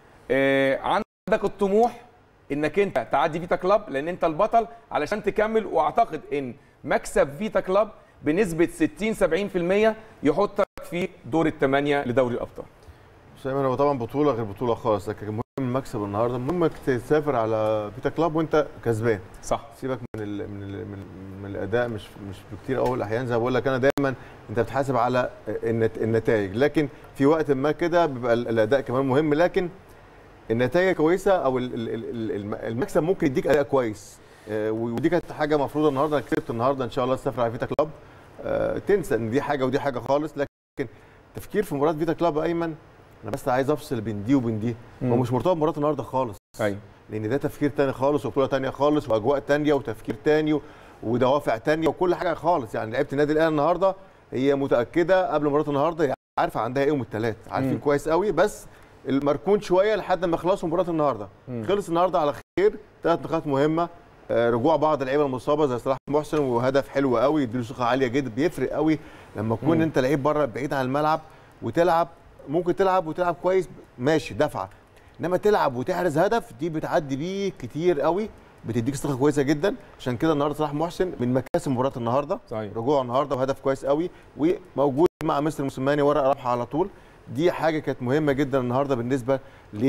آه عندك الطموح انك انت تعدي فيتا كلاب لان انت البطل علشان تكمل واعتقد ان مكسب فيتا كلاب بنسبه 60 70% يحطك في دور الثمانيه لدوري الابطال بس ايمن هو طبعا بطوله غير بطوله خالص لكن المهم المكسب النهارده المهم انك تسافر على فيتا كلاب وانت كسبان صح سيبك من ال من ال من, من الاداء مش مش بكتير قوي الاحيان زي ما بقول لك انا دايما انت بتحاسب على النت النتائج لكن في وقت ما كده بيبقى ال- الاداء كمان مهم لكن النتائج كويسه او ال- ال- ال- الم- المكسب ممكن يديك اداء كويس آه، ودي كانت حاجه مفروضه النهارده انا كسبت النهارده ان شاء الله تسافر على فيتا كلاب آه، تنسى ان دي حاجه ودي حاجه خالص لكن تفكير في مباراه فيتا كلاب يا ايمن انا بس عايز افصل بين دي وبين دي هو مم. مش مرتبط بمباراه النهارده خالص ايوه لان ده تفكير تاني خالص وبطوله تانيه خالص واجواء تانيه وتفكير تاني و- ودوافع تانيه وكل حاجه خالص يعني لعيبه النادي الاهلي النهارده هي متاكده قبل مباراه النهارده هي عارفه عندها ايه يوم الثلاث عارفين مم. كويس قوي بس المركون شويه لحد ما يخلصوا مباراه النهارده مم. خلص النهارده على خير ثلاث نقاط مهمه آه، رجوع بعض اللعيبه المصابه زي صلاح محسن وهدف حلو قوي يديله ثقه عاليه جدا بيفرق قوي لما تكون مم. انت لعيب بره بعيد عن الملعب وتلعب ممكن تلعب وتلعب كويس ماشي دفعه انما تلعب وتحرز هدف دي بتعدي بيه كتير قوي بتديك ثقه كويسه جدا عشان كده النهارده صلاح محسن من مكاسب مباراه النهارده صحيح رجوعه النهارده وهدف كويس قوي وموجود مع مستر موسيماني ورقه رابحه على طول دي حاجه كانت مهمه جدا النهارده بالنسبه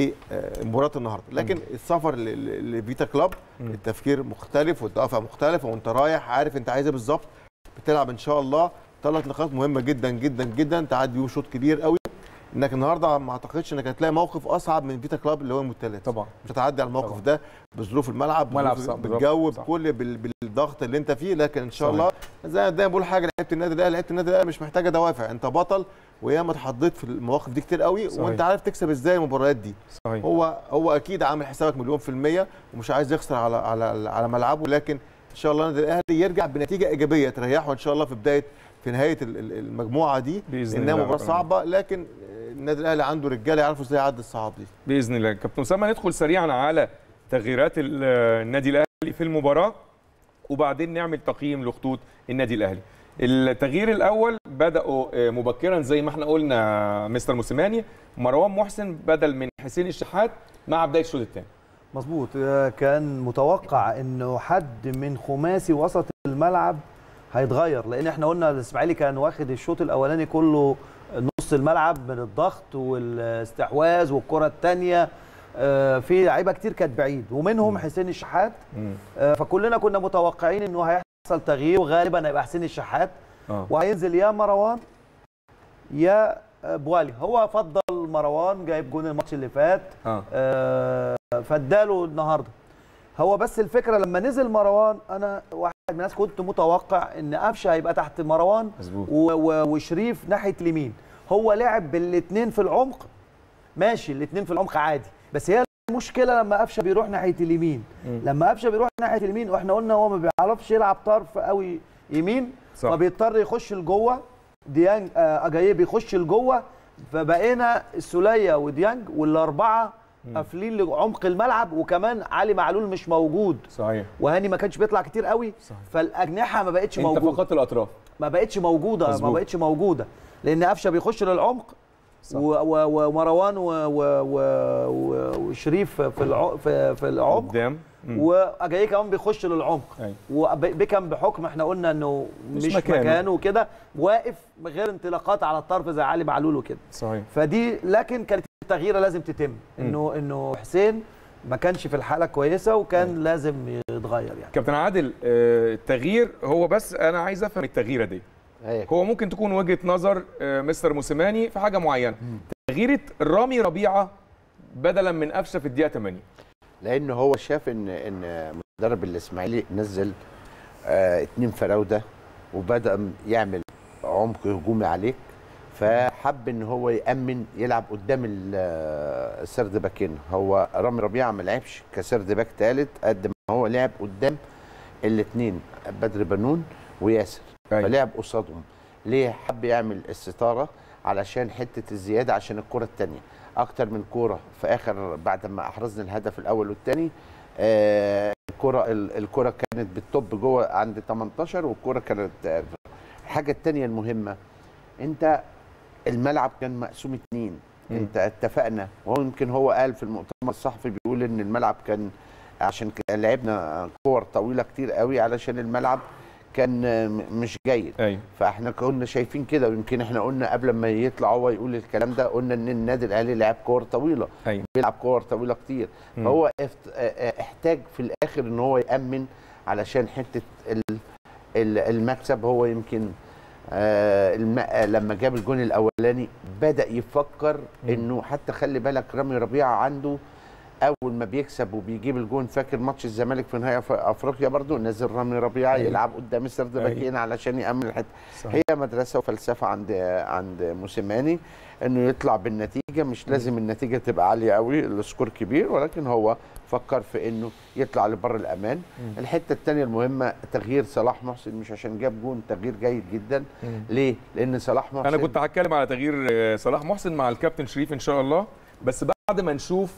لمباراه النهارده لكن السفر ل- ل- لفيتا كلاب مم. التفكير مختلف والدوافع مختلفه وانت رايح عارف انت عايز ايه بالظبط بتلعب ان شاء الله ثلاث نقاط مهمه جدا جدا جدا تعدي بيهم شوط كبير قوي انك النهارده ما اعتقدش انك هتلاقي موقف اصعب من فيتا كلاب اللي هو يوم الثلاث طبعا مش هتعدي على الموقف طبعا. ده بظروف الملعب ملعب بظروف- صعب، بالجو بالظبط، صح. بكل بال- بالضغط اللي انت فيه لكن ان شاء صحيح. الله زي ما دايما بقول حاجه لعيبه النادي الاهلي لعيبه النادي الاهلي مش محتاجه دوافع انت بطل وياما اتحطيت في المواقف دي كتير قوي صحيح. وانت عارف تكسب ازاي المباريات دي صحيح هو هو اكيد عامل حسابك مليون في الميه ومش عايز يخسر على على على ملعبه لكن ان شاء الله النادي الاهلي يرجع بنتيجه ايجابيه تريحه ان شاء الله في بدايه في نهايه ال- ال- المجموعه دي بإذن انها الله مباراه رب صعبه لكن النادي الاهلي عنده رجاله يعرفوا ازاي يعدي الصعاب دي باذن الله كابتن اسامه ندخل سريعا على تغييرات ال- النادي الاهلي في المباراه وبعدين نعمل تقييم لخطوط النادي الاهلي التغيير الاول بداوا آه، مبكرا زي ما احنا قلنا مستر موسيماني مروان محسن بدل من حسين الشحات مع بدايه الشوط الثاني مظبوط آه، كان متوقع انه حد من خماسي وسط الملعب هيتغير لان احنا قلنا الاسماعيلي كان واخد الشوط الاولاني كله نص الملعب من الضغط والاستحواذ والكره الثانيه في لعيبه كتير كانت بعيد ومنهم حسين الشحات آه، فكلنا كنا متوقعين انه هيحصل تغيير وغالبا هيبقى حسين الشحات اه وهينزل يا مروان يا آه، بوالي هو فضل مروان جايب جون الماتش اللي فات اه آه، فاداله النهارده هو بس الفكره لما نزل مروان انا واحد من الناس كنت متوقع ان قفشه هيبقى تحت مروان مظبوط و- و- وشريف ناحيه اليمين هو لعب بالاثنين في العمق ماشي الاثنين في العمق عادي بس هي المشكله لما قفشه بيروح ناحيه اليمين مم. لما قفشه بيروح ناحيه اليمين واحنا قلنا هو ما بيعرفش يلعب طرف قوي يمين صح فبيضطر يخش لجوه ديانج آه، اجاييه بيخش لجوه فبقينا السوليه وديانج والاربعه مم. قافلين لعمق الملعب وكمان علي معلول مش موجود صحيح وهاني ما كانش بيطلع كتير قوي صحيح. فالاجنحه ما بقتش انت موجوده فقدت الاطراف ما بقتش موجوده مظبوط. ما بقتش موجوده لان قفشه بيخش للعمق صح. و- و- ومروان و- و- و- و- وشريف في الع- في في العمق قدام مم. واجاييه كمان بيخش للعمق أيوة. وبيكم بحكم احنا قلنا انه مش مش, مكانه. مكانه وكده واقف من غير انطلاقات على الطرف زي علي معلول وكده صحيح فدي لكن كانت التغييره لازم تتم انه انه حسين ما كانش في الحاله كويسه وكان لازم يتغير يعني كابتن عادل آه، التغيير هو بس انا عايز افهم التغييره دي هيك هو ممكن تكون وجهه نظر آه، مستر موسيماني في حاجه معينه تغييره رامي ربيعه بدلا من قفشه في الدقيقه 80 لان هو شاف ان ان مدرب الاسماعيلي نزل آه اتنين فراوده وبدا يعمل عمق هجومي عليك فحب ان هو يامن يلعب قدام ال- آه، السرد باكين هو رامي ربيعه ما لعبش كسرد باك ثالث قد ما هو لعب قدام الاثنين بدر بنون وياسر أيوة. فلعب قصادهم ليه حب يعمل الستاره علشان حته الزياده عشان الكره الثانيه اكتر من كوره في اخر بعد ما احرزنا الهدف الاول والثاني آه كرة ال- الكرة كانت بالطب جوه عند 18 والكرة كانت آه، الحاجة التانية المهمة انت الملعب كان مقسوم اتنين مم. انت اتفقنا وهو يمكن هو قال في المؤتمر الصحفي بيقول ان الملعب كان عشان كده لعبنا كور طويلة كتير قوي علشان الملعب كان آه، م- مش جيد ايوه فاحنا كنا شايفين كده ويمكن احنا قلنا قبل ما يطلع هو يقول الكلام ده قلنا ان النادي الاهلي لعب كور طويله ايوه بيلعب كور طويله كتير مم. فهو افت- اه- اه- احتاج في الاخر ان هو يامن علشان حته ال- ال- المكسب هو يمكن آه، الم- آه، لما جاب الجون الاولاني بدا يفكر انه حتى خلي بالك رامي ربيعه عنده اول ما بيكسب وبيجيب الجون فاكر ماتش الزمالك في نهائي أف- افريقيا برضو نزل رامي ربيعه أيوة. يلعب قدام السرد أيوة. باكين علشان يامن الحته صحيح. هي مدرسه وفلسفه عند عند موسيماني انه يطلع بالنتيجه مش لازم النتيجه تبقى عاليه قوي السكور كبير ولكن هو فكر في انه يطلع لبر الامان الحته الثانيه المهمه تغيير صلاح محسن مش عشان جاب جون تغيير جيد جدا مم. ليه لان صلاح محسن انا كنت هتكلم على تغيير آه، صلاح محسن مع الكابتن شريف ان شاء الله بس بعد ما نشوف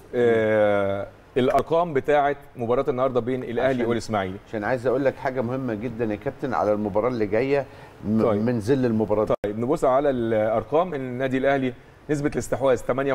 آه، الارقام بتاعه مباراه النهارده بين الاهلي عشان- والاسماعيلي عشان عايز اقول لك حاجه مهمه جدا يا كابتن على المباراه اللي جايه م- طيب. من ظل المباراه دي. طيب نبص على الارقام ان النادي الاهلي نسبه الاستحواذ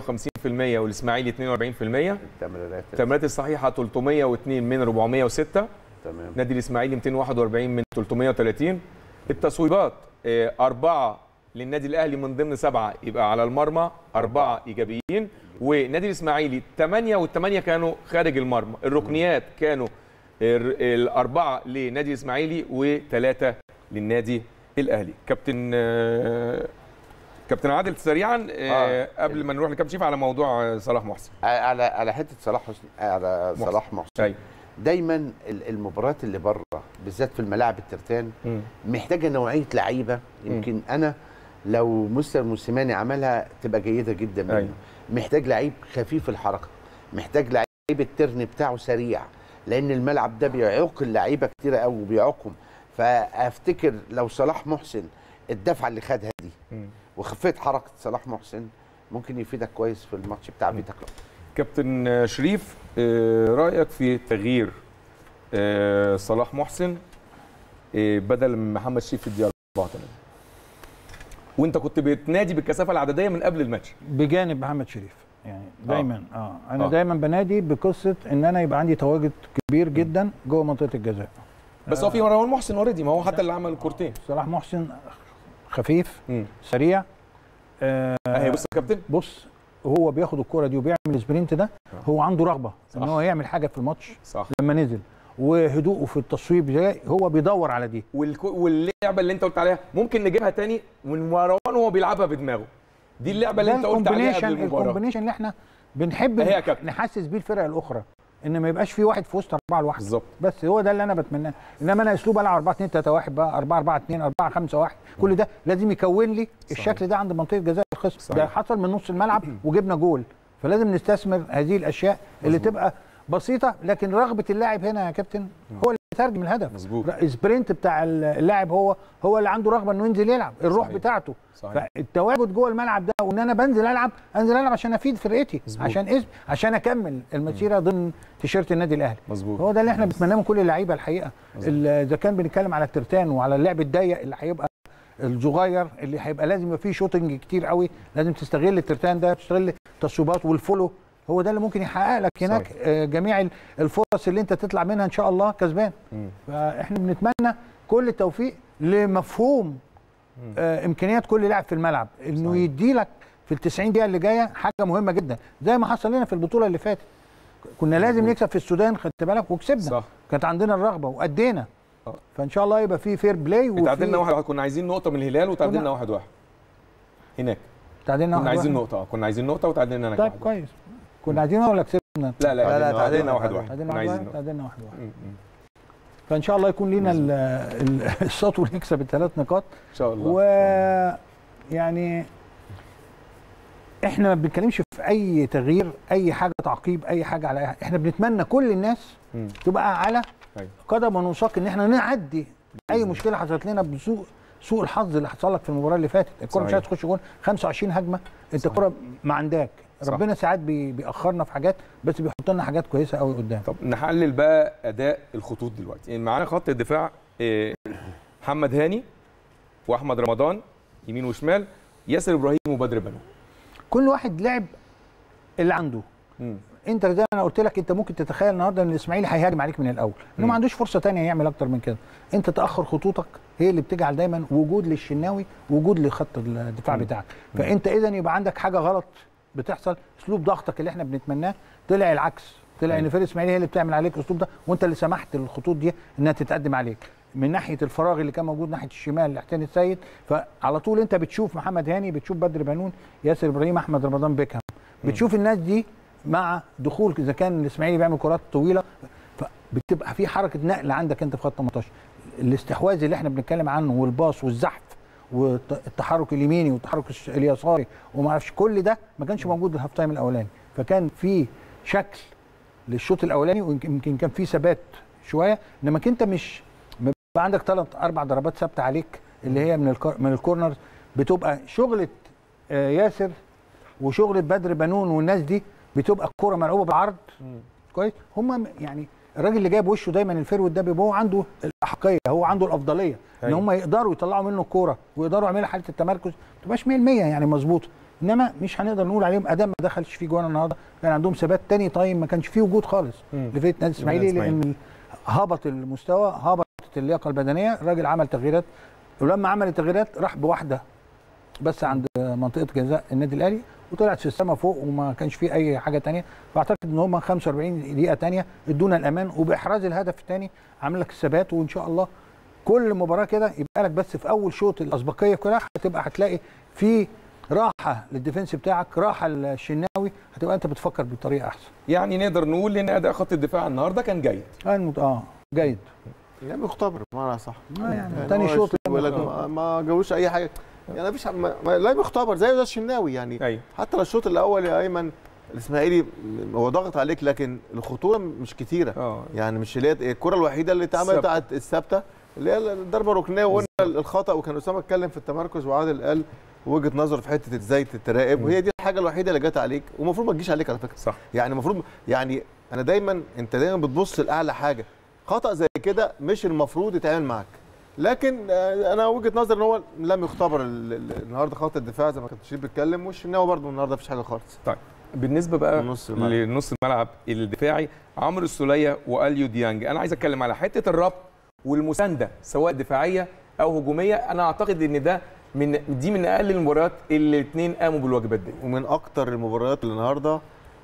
58% والاسماعيلي 42% التمريرات التمريرات الصحيحه 302 من 406 تمام نادي الاسماعيلي 241 من 330 التصويبات آه، أربعة للنادي الأهلي من ضمن سبعة يبقى على المرمى أربعة إيجابيين ونادي الإسماعيلي ثمانية والثمانية كانوا خارج المرمى الركنيات كانوا الر- الأربعة لنادي الإسماعيلي وثلاثة للنادي الأهلي كابتن آه، كابتن عادل سريعا آه، آه. قبل ما نروح لكابتن شريف على موضوع آه، صلاح محسن على على حته صلاح حسني على محسن. صلاح محسن أيوة. دايما ال- المباريات اللي بره بالذات في الملاعب الترتان مم. محتاجه نوعيه لعيبه يمكن انا لو مستر موسيماني عملها تبقى جيده جدا منه أيوة. محتاج لعيب خفيف الحركه محتاج لعيب الترن بتاعه سريع لان الملعب ده بيعوق اللعيبه كتير قوي وبيعوقهم فافتكر لو صلاح محسن الدفعه اللي خدها دي مم. وخفيت حركه صلاح محسن ممكن يفيدك كويس في الماتش بتاع فيتا كلوب كابتن آه، شريف آه، رايك في تغيير آه، صلاح محسن آه، بدل من محمد شريف في الدقيقه 84 وانت كنت بتنادي بالكثافه العدديه من قبل الماتش بجانب محمد شريف يعني دايما اه, انا آه. آه. دايما بنادي بقصه ان انا يبقى عندي تواجد كبير جدا جوه منطقه الجزاء بس هو في مروان محسن اوريدي ما هو حتى اللي عمل الكورتين صلاح محسن خفيف مم. سريع آه اهي بص يا كابتن بص هو بياخد الكرة دي وبيعمل السبرنت ده هو عنده رغبه صح. ان هو يعمل حاجه في الماتش صح لما نزل وهدوءه في التصويب ده هو بيدور على دي والكو- واللعبه اللي انت قلت عليها ممكن نجيبها تاني من مروان وهو بيلعبها بدماغه دي اللعبه اللي ده انت قلت عليها قبل الكومبينيشن المباراه الكومبينيشن اللي احنا بنحب أهي يا كابتن. نحسس بيه الفرق الاخرى ان ما يبقاش في واحد في وسط اربعه لوحده بالظبط بس هو ده اللي انا بتمناه انما انا اسلوب العب 4 2 3 1 بقى 4 4 2 4 5 1 كل ده لازم يكون لي الشكل ده عند منطقه جزاء الخصم صحيح. ده حصل من نص الملعب وجبنا جول فلازم نستثمر هذه الاشياء اللي تبقى بسيطه لكن رغبه اللاعب هنا يا كابتن هو اللي يترجم الهدف مظبوط. لا، السبرنت بتاع اللاعب هو هو اللي عنده رغبه انه ينزل يلعب الروح صحيح. بتاعته صحيح. فالتواجد جوه الملعب ده وان انا بنزل العب انزل العب عشان افيد فرقتي مظبوط. عشان اسم عشان اكمل المسيره ضمن تيشيرت النادي الاهلي مظبوط هو ده اللي احنا بنتمناه من كل اللعيبه الحقيقه ال- اذا كان بنتكلم على الترتان وعلى اللعب الضيق اللي هيبقى الصغير اللي هيبقى لازم يبقى فيه شوتنج كتير قوي لازم تستغل الترتان ده تستغل التصويبات والفولو هو ده اللي ممكن يحقق لك هناك صحيح. آه، جميع ال- الفرص اللي انت تطلع منها ان شاء الله كسبان مم. فاحنا بنتمنى كل التوفيق لمفهوم آه امكانيات كل لاعب في الملعب انه صحيح. يدي لك في ال 90 دقيقه اللي جايه حاجه مهمه جدا زي ما حصل لنا في البطوله اللي فاتت كنا لازم نكسب في السودان خدت بالك وكسبنا صح كانت عندنا الرغبه وادينا آه. فان شاء الله يبقى في فير بلاي وفي اتعادلنا واحد واحد كنا عايزين نقطه من الهلال وتعادلنا واحد واحد هناك تعادلنا كنا واحد عايزين واحد. نقطه اه كنا عايزين نقطه وتعادلنا هناك طيب واحد واحد. كويس كنا عايزين ولا كسبنا لا لا لا، لا، تعادلنا تعادلنا واحد واحد واحد تعادلنا كنا واحد عايزين واحد نقطه تعادلنا واحد واحد م- م. فان شاء الله يكون لنا ال- ال- السطو نكسب الثلاث نقاط ان شاء الله و يعني احنا ما بنتكلمش في اي تغيير اي حاجه تعقيب اي حاجه على أي حاجة. احنا بنتمنى كل الناس مم. تبقى على أيوة. قدم ونساق ان احنا نعدي اي مشكله حصلت لنا بسوء سوء الحظ اللي حصل لك في المباراه اللي فاتت الكره مش صحيح. عايز تخش جون 25 هجمه انت الكره ما عندك صح. ربنا ساعات بي بيأخرنا في حاجات بس بيحط لنا حاجات كويسه قوي قدام طب نحلل بقى اداء الخطوط دلوقتي يعني معانا خط الدفاع آه، محمد هاني واحمد رمضان يمين وشمال ياسر ابراهيم وبدر بنو كل واحد لعب اللي عنده مم. انت زي ما انا قلت لك انت ممكن تتخيل النهارده ان الاسماعيلي هيهاجم عليك من الاول انه مم. ما عندوش فرصه تانية يعمل اكتر من كده انت تاخر خطوطك هي اللي بتجعل دايما وجود للشناوي وجود لخط الدفاع مم. بتاعك فانت اذا يبقى عندك حاجه غلط بتحصل اسلوب ضغطك اللي احنا بنتمناه طلع العكس طلع ان أيوة. فريق الاسماعيلي هي اللي بتعمل عليك الاسلوب ده وانت اللي سمحت للخطوط دي انها تتقدم عليك من ناحيه الفراغ اللي كان موجود ناحيه الشمال لحسين السيد فعلى طول انت بتشوف محمد هاني بتشوف بدر بنون ياسر ابراهيم احمد رمضان بيكهام بتشوف الناس دي مع دخول اذا كان الاسماعيلي بيعمل كرات طويله فبتبقى في حركه نقل عندك انت في خط 18 الاستحواذ اللي احنا بنتكلم عنه والباص والزحف والتحرك اليميني والتحرك الش- اليساري وما اعرفش كل ده ما كانش موجود في الهاف تايم الاولاني فكان في شكل للشوط الاولاني ويمكن يمكن كان في ثبات شويه انما انت مش بيبقى عندك ثلاث اربع ضربات ثابته عليك اللي هي من الكور من الكورنر بتبقى شغله آه، ياسر وشغله بدر بنون والناس دي بتبقى الكوره ملعوبه بالعرض كويس هم يعني الراجل اللي جايب وشه دايما الفيرود ده بيبقى هو عنده الاحقيه هو عنده الافضليه ان أيوة. هم يقدروا يطلعوا منه الكوره ويقدروا يعملوا حاله التمركز ما تبقاش 100% يعني مظبوطه انما مش هنقدر نقول عليهم ادام ما دخلش فيه جوان النهارده كان عندهم ثبات تاني طيب ما كانش فيه وجود خالص مم. لفرقه نادي الاسماعيلي الإسماعيلي. لان هبط المستوى هبطت اللياقه البدنيه الراجل عمل تغييرات ولما عمل التغييرات راح بواحده بس عند منطقه جزاء النادي الاهلي وطلعت في السماء فوق وما كانش فيه اي حاجه تانية فاعتقد ان هم 45 دقيقه تانية ادونا الامان وباحراز الهدف الثاني عامل لك الثبات وان شاء الله كل مباراه كده يبقى لك بس في اول شوط الاسبقيه كلها هتبقى هتلاقي في راحه للديفنس بتاعك راحه للشناوي هتبقى انت بتفكر بطريقه احسن يعني نقدر نقول ان اداء خط الدفاع النهارده كان جيد اه المت- اه جيد يعني مختبر بمعنى صح آه يعني تاني هو شوط بيقول لك ما- ما جابوش اي حاجه يعني مفيش ما ما- لا مختبر زي ده الشناوي يعني ايوه حتى لو الشوط الاول يا ايمن الاسماعيلي هو ضاغط عليك لكن الخطوره مش كتيره اه يعني مش اللي هي الكره الوحيده اللي اتعملت الثابتة. بتاعت الثابته اللي هي الضربه الركنيه وقلنا الخطا وكان اسامه اتكلم في التمركز وعادل قال وجهه نظر في حته ازاي تراقب وهي دي الحاجه الوحيده اللي جت عليك ومفروض ما تجيش عليك على فكره صح يعني المفروض يعني انا دايما انت دايما بتبص لاعلى حاجه خطا زي كده مش المفروض يتعمل معاك لكن آه، انا وجهه نظري ان هو لم يختبر ال- ال- النهارده خط الدفاع زي ما كابتن شريف بيتكلم والشناوي برده النهارده مفيش حاجه خالص بالنسبه بقى نص الملعب. لنص الملعب الدفاعي عمرو السوليه واليو ديانج انا عايز اتكلم على حته الربط والمسانده سواء دفاعيه او هجوميه انا اعتقد ان ده من دي من اقل المباريات اللي الاثنين قاموا بالواجبات دي ومن اكتر المباريات اللي النهارده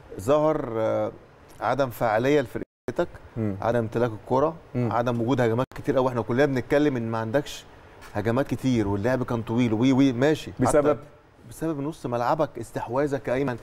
ظهر آه، عدم فاعليه لفرقتك مم. عدم امتلاك الكره مم. عدم وجود هجمات كتير قوي احنا كلنا بنتكلم ان ما عندكش هجمات كتير واللعب كان طويل وي وي ماشي حتى بسبب بسبب نص ملعبك استحواذك يا ايمن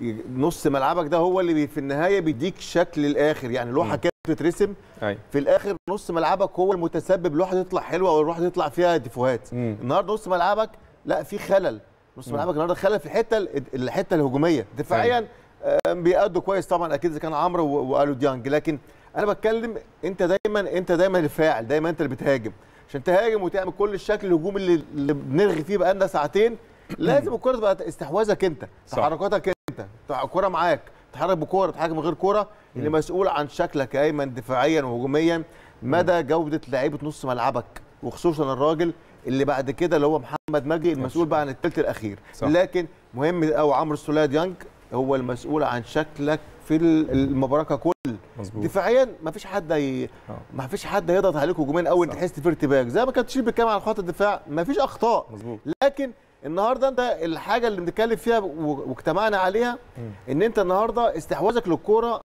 نص ملعبك ده هو اللي بي في النهايه بيديك شكل الاخر يعني لوحه مم. كده بتترسم ايوه في الاخر نص ملعبك هو المتسبب لوحه تطلع حلوه او لوحه تطلع فيها ديفوهات مم. النهارده نص ملعبك لا في خلل نص مم. ملعبك النهارده خلل في الحته ال- الحته الهجوميه دفاعيا آه، بيأدوا كويس طبعا اكيد اذا كان عمرو و- والو ديانج لكن انا بتكلم انت دايما انت دايما الفاعل دايما انت اللي بتهاجم عشان تهاجم وتعمل كل الشكل الهجومي اللي, اللي بنرغي فيه بقالنا ساعتين لازم الكره تبقى استحواذك انت صح. تحركاتك انت الكره معاك تتحرك بكوره تتحرك من غير كوره اللي مم. مسؤول عن شكلك يا ايمن دفاعيا وهجوميا مدى جوده لعيبه نص ملعبك وخصوصا الراجل اللي بعد كده اللي هو محمد مجدي المسؤول بقى عن الثلث الاخير صح. لكن مهم قوي عمرو السوليه ديانج هو المسؤول عن شكلك في المباراه ككل مظبوط دفاعيا ما فيش حد ي... آه. ما فيش حد هيضغط عليك هجوميا قوي انت صح. تحس في ارتباك زي ما كان تشيل بيتكلم على خط الدفاع ما فيش اخطاء مظبوط لكن النهارده انت الحاجه اللي بنتكلم فيها و- واجتمعنا عليها مم. ان انت النهارده استحواذك للكوره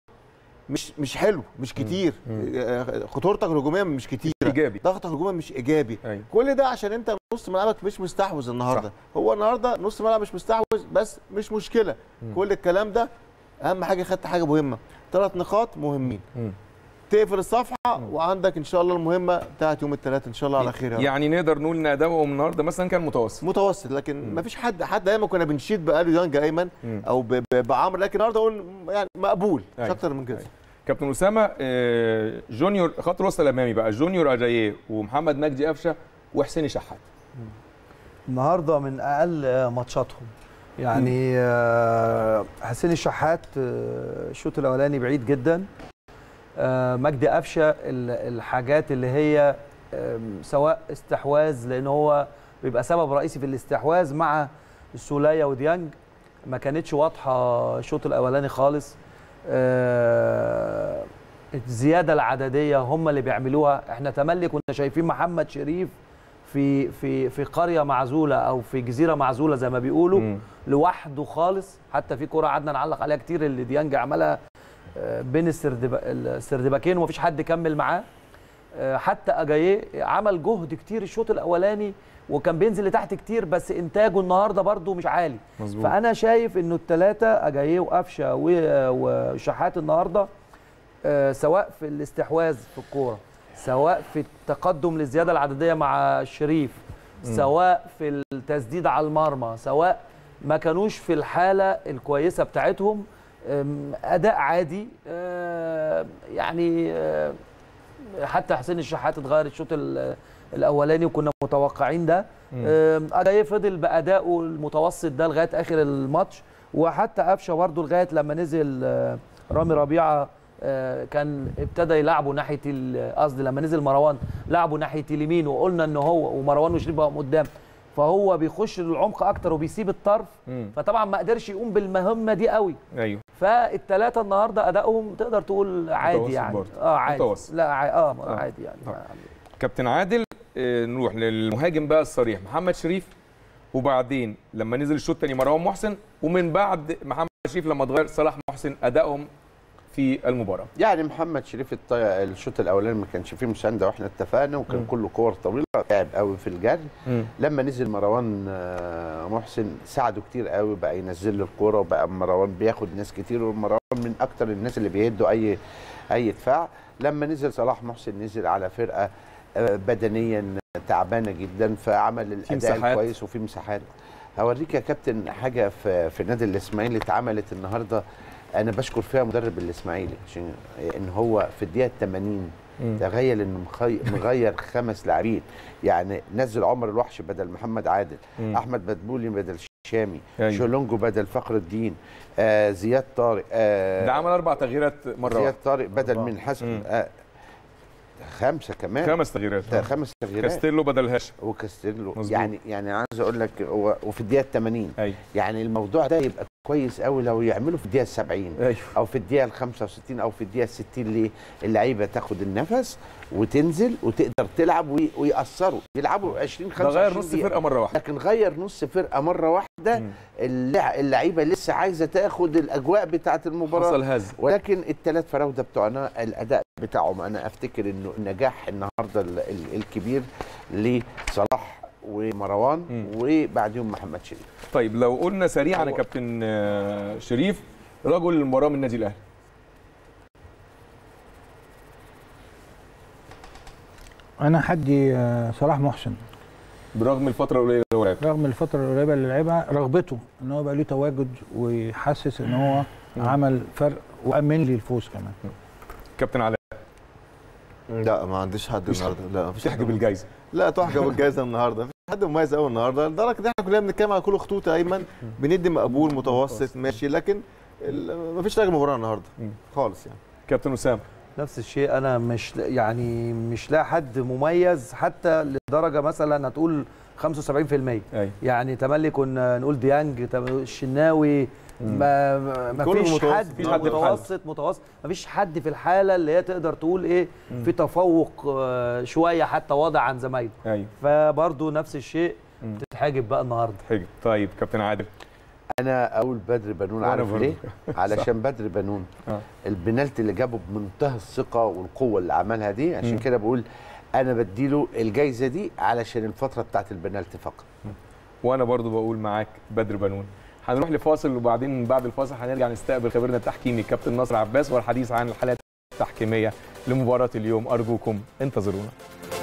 مش مش حلو مش كتير مم. آه، خطورتك الهجوميه مش كتير ايجابي ضغطك الهجومي مش ايجابي ايوه كل ده عشان انت نص ملعبك مش مستحوذ النهارده صح. هو النهارده نص ملعب مش مستحوذ بس مش مشكله مم. كل الكلام ده اهم حاجه خدت حاجه مهمه ثلاث نقاط مهمين مم. تقفل الصفحه وعندك ان شاء الله المهمه بتاعت يوم الثلاث ان شاء الله على خير يا رب. يعني نقدر نقول ان ادائهم النهارده مثلا كان متوسط متوسط لكن مم. ما فيش حد حد دايما كنا بنشيد بقالو يانج ايمن مم. او ب- ب- بعمرو لكن النهارده اقول يعني مقبول مش أيوة. اكتر من كده أيوة. كابتن اسامه آه، جونيور خط الوسط الامامي بقى جونيور اجاييه ومحمد مجدي قفشه وحسين شحات النهارده من اقل آه، ماتشاتهم يعني آه، حسين الشحات آه، الشوط الاولاني بعيد جدا آه، مجدي قفشه ال- الحاجات اللي هي آم، سواء استحواذ لان هو بيبقى سبب رئيسي في الاستحواذ مع السوليه وديانج ما كانتش واضحه الشوط الاولاني خالص آه، الزياده العدديه هم اللي بيعملوها احنا تملي كنا شايفين محمد شريف في في في قريه معزوله او في جزيره معزوله زي ما بيقولوا مم. لوحده خالص حتى في كرة قعدنا نعلق عليها كتير اللي ديانج عملها آه، بين السردبا- السردباكين ومفيش حد كمل معاه آه، حتى اجاييه عمل جهد كتير الشوط الاولاني وكان بينزل لتحت كتير بس انتاجه النهارده برده مش عالي مظبوط فانا شايف انه الثلاثه اجاييه وقفشه و- وشحات النهارده آه، سواء في الاستحواذ في الكوره سواء في التقدم للزياده العدديه مع الشريف سواء في التسديد على المرمى سواء ما كانوش في الحاله الكويسه بتاعتهم أم، اداء عادي أه، يعني أه، حتى حسين الشحات اتغير الشوط ال- الاولاني وكنا متوقعين ده أم، ادايه فضل بادائه المتوسط ده لغايه اخر الماتش وحتى قفشه برده لغايه لما نزل أه، رامي ربيعه أه، كان ابتدى يلعبوا ناحيه ال- قصدي لما نزل مروان لعبوا ناحيه اليمين وقلنا ان هو ومروان وشريف بقى قدام فهو بيخش للعمق اكتر وبيسيب الطرف مم. فطبعا ما قدرش يقوم بالمهمه دي قوي ايوه فالثلاثه النهارده ادائهم تقدر تقول عادي متوسط يعني برضه. اه عادي متوسط. لا ع- اه, آه. عادي يعني آه. كابتن عادل آه، نروح للمهاجم بقى الصريح محمد شريف وبعدين لما نزل الشوط الثاني مروان محسن ومن بعد محمد شريف لما اتغير صلاح محسن ادائهم في المباراه يعني محمد شريف الط- الشوط الاولاني ما كانش فيه مسانده واحنا اتفقنا وكان كله كور طويله تعب قوي في الجري لما نزل مروان آه، محسن ساعده كتير قوي بقى ينزل له الكوره وبقى مروان بياخد ناس كتير ومروان من اكتر الناس اللي بيهدوا اي اي دفاع لما نزل صلاح محسن نزل على فرقه آه، بدنيا تعبانه جدا فعمل الاداء مساحات. الكويس وفي مساحات هوريك يا كابتن حاجه في في النادي الاسماعيلي اتعملت النهارده انا بشكر فيها مدرب الاسماعيلي عشان ان هو في الدقيقه 80 تخيل انه مخي- مغير خمس لاعبين يعني نزل عمر الوحش بدل محمد عادل مم. احمد بدبولي بدل شامي أيوة. شولونجو بدل فخر الدين آه زياد طارق آه ده عمل اربع تغييرات مره زياد واحده طارق بدل أربعة. من حسن مم. آه خمسه كمان خمس تغييرات ده آه. خمس تغييرات كاستيلو بدل هاشم وكاستيلو مظبوط. يعني يعني عايز اقول لك هو وفي الدقيقه 80 ايوه يعني الموضوع ده يبقى كويس قوي لو يعملوا في الدقيقه 70 ايوه او في الدقيقه ال 65 او في الدقيقه 60 ليه اللعيبه تاخد النفس وتنزل وتقدر تلعب وي- ويأثروا يلعبوا 20 ده 25 غير نص دقيقة. فرقه مره واحده لكن غير نص فرقه مره واحده مم. اللع- اللعيبه لسه عايزه تاخد الاجواء بتاعه المباراه حصل هز ولكن الثلاث فراوده بتوعنا الاداء بتاعهم انا افتكر انه النجاح النهارده ال- ال- الكبير لصلاح ومروان مم. وبعدهم محمد شريف طيب لو قلنا سريعا يا هو- كابتن آه، شريف رجل المباراه من النادي الاهلي انا حدي آه، صلاح محسن برغم الفتره القليله اللي هو لعبها رغم الفتره القريبه اللي لعبها رغبته ان هو يبقى له تواجد ويحسس ان هو عمل فرق وامن لي الفوز كمان كابتن علاء لا ما عنديش حد مفيش النهارده لا مفيش حد تحجب الجايزه لا تحجب الجائزه النهارده مفيش حد مميز قوي النهارده لدرجه ان احنا كلنا بنتكلم على كل خطوط يا ايمن بندي مقبول متوسط ماشي لكن ال- مفيش راجل مباراه النهارده مم. خالص يعني كابتن اسامه نفس الشيء انا مش يعني مش لاقي حد مميز حتى لدرجه مثلا هتقول 75% ايوه يعني تملي كنا نقول ديانج تم- الشناوي ما ما كله فيش متوسط. حد مفيش حد في الحالة. متوسط متوسط ما فيش حد في الحاله اللي هي تقدر تقول ايه في تفوق آه، شويه حتى واضح عن زمايله ايوه فبرضه نفس الشيء مم. تتحاجب بقى النهارده حجب طيب كابتن عادل انا اقول بدر بنون وأنا عارف برضه. ليه علشان بدر بنون آه. البنالتي اللي جابه بمنتهى الثقه والقوه اللي عملها دي عشان مم. كده بقول انا بديله الجايزه دي علشان الفتره بتاعت البنالتي فقط وانا برضو بقول معاك بدر بنون هنروح لفاصل وبعدين بعد الفاصل هنرجع نستقبل خبيرنا التحكيمي كابتن ناصر عباس والحديث عن الحالات التحكيميه لمباراه اليوم ارجوكم انتظرونا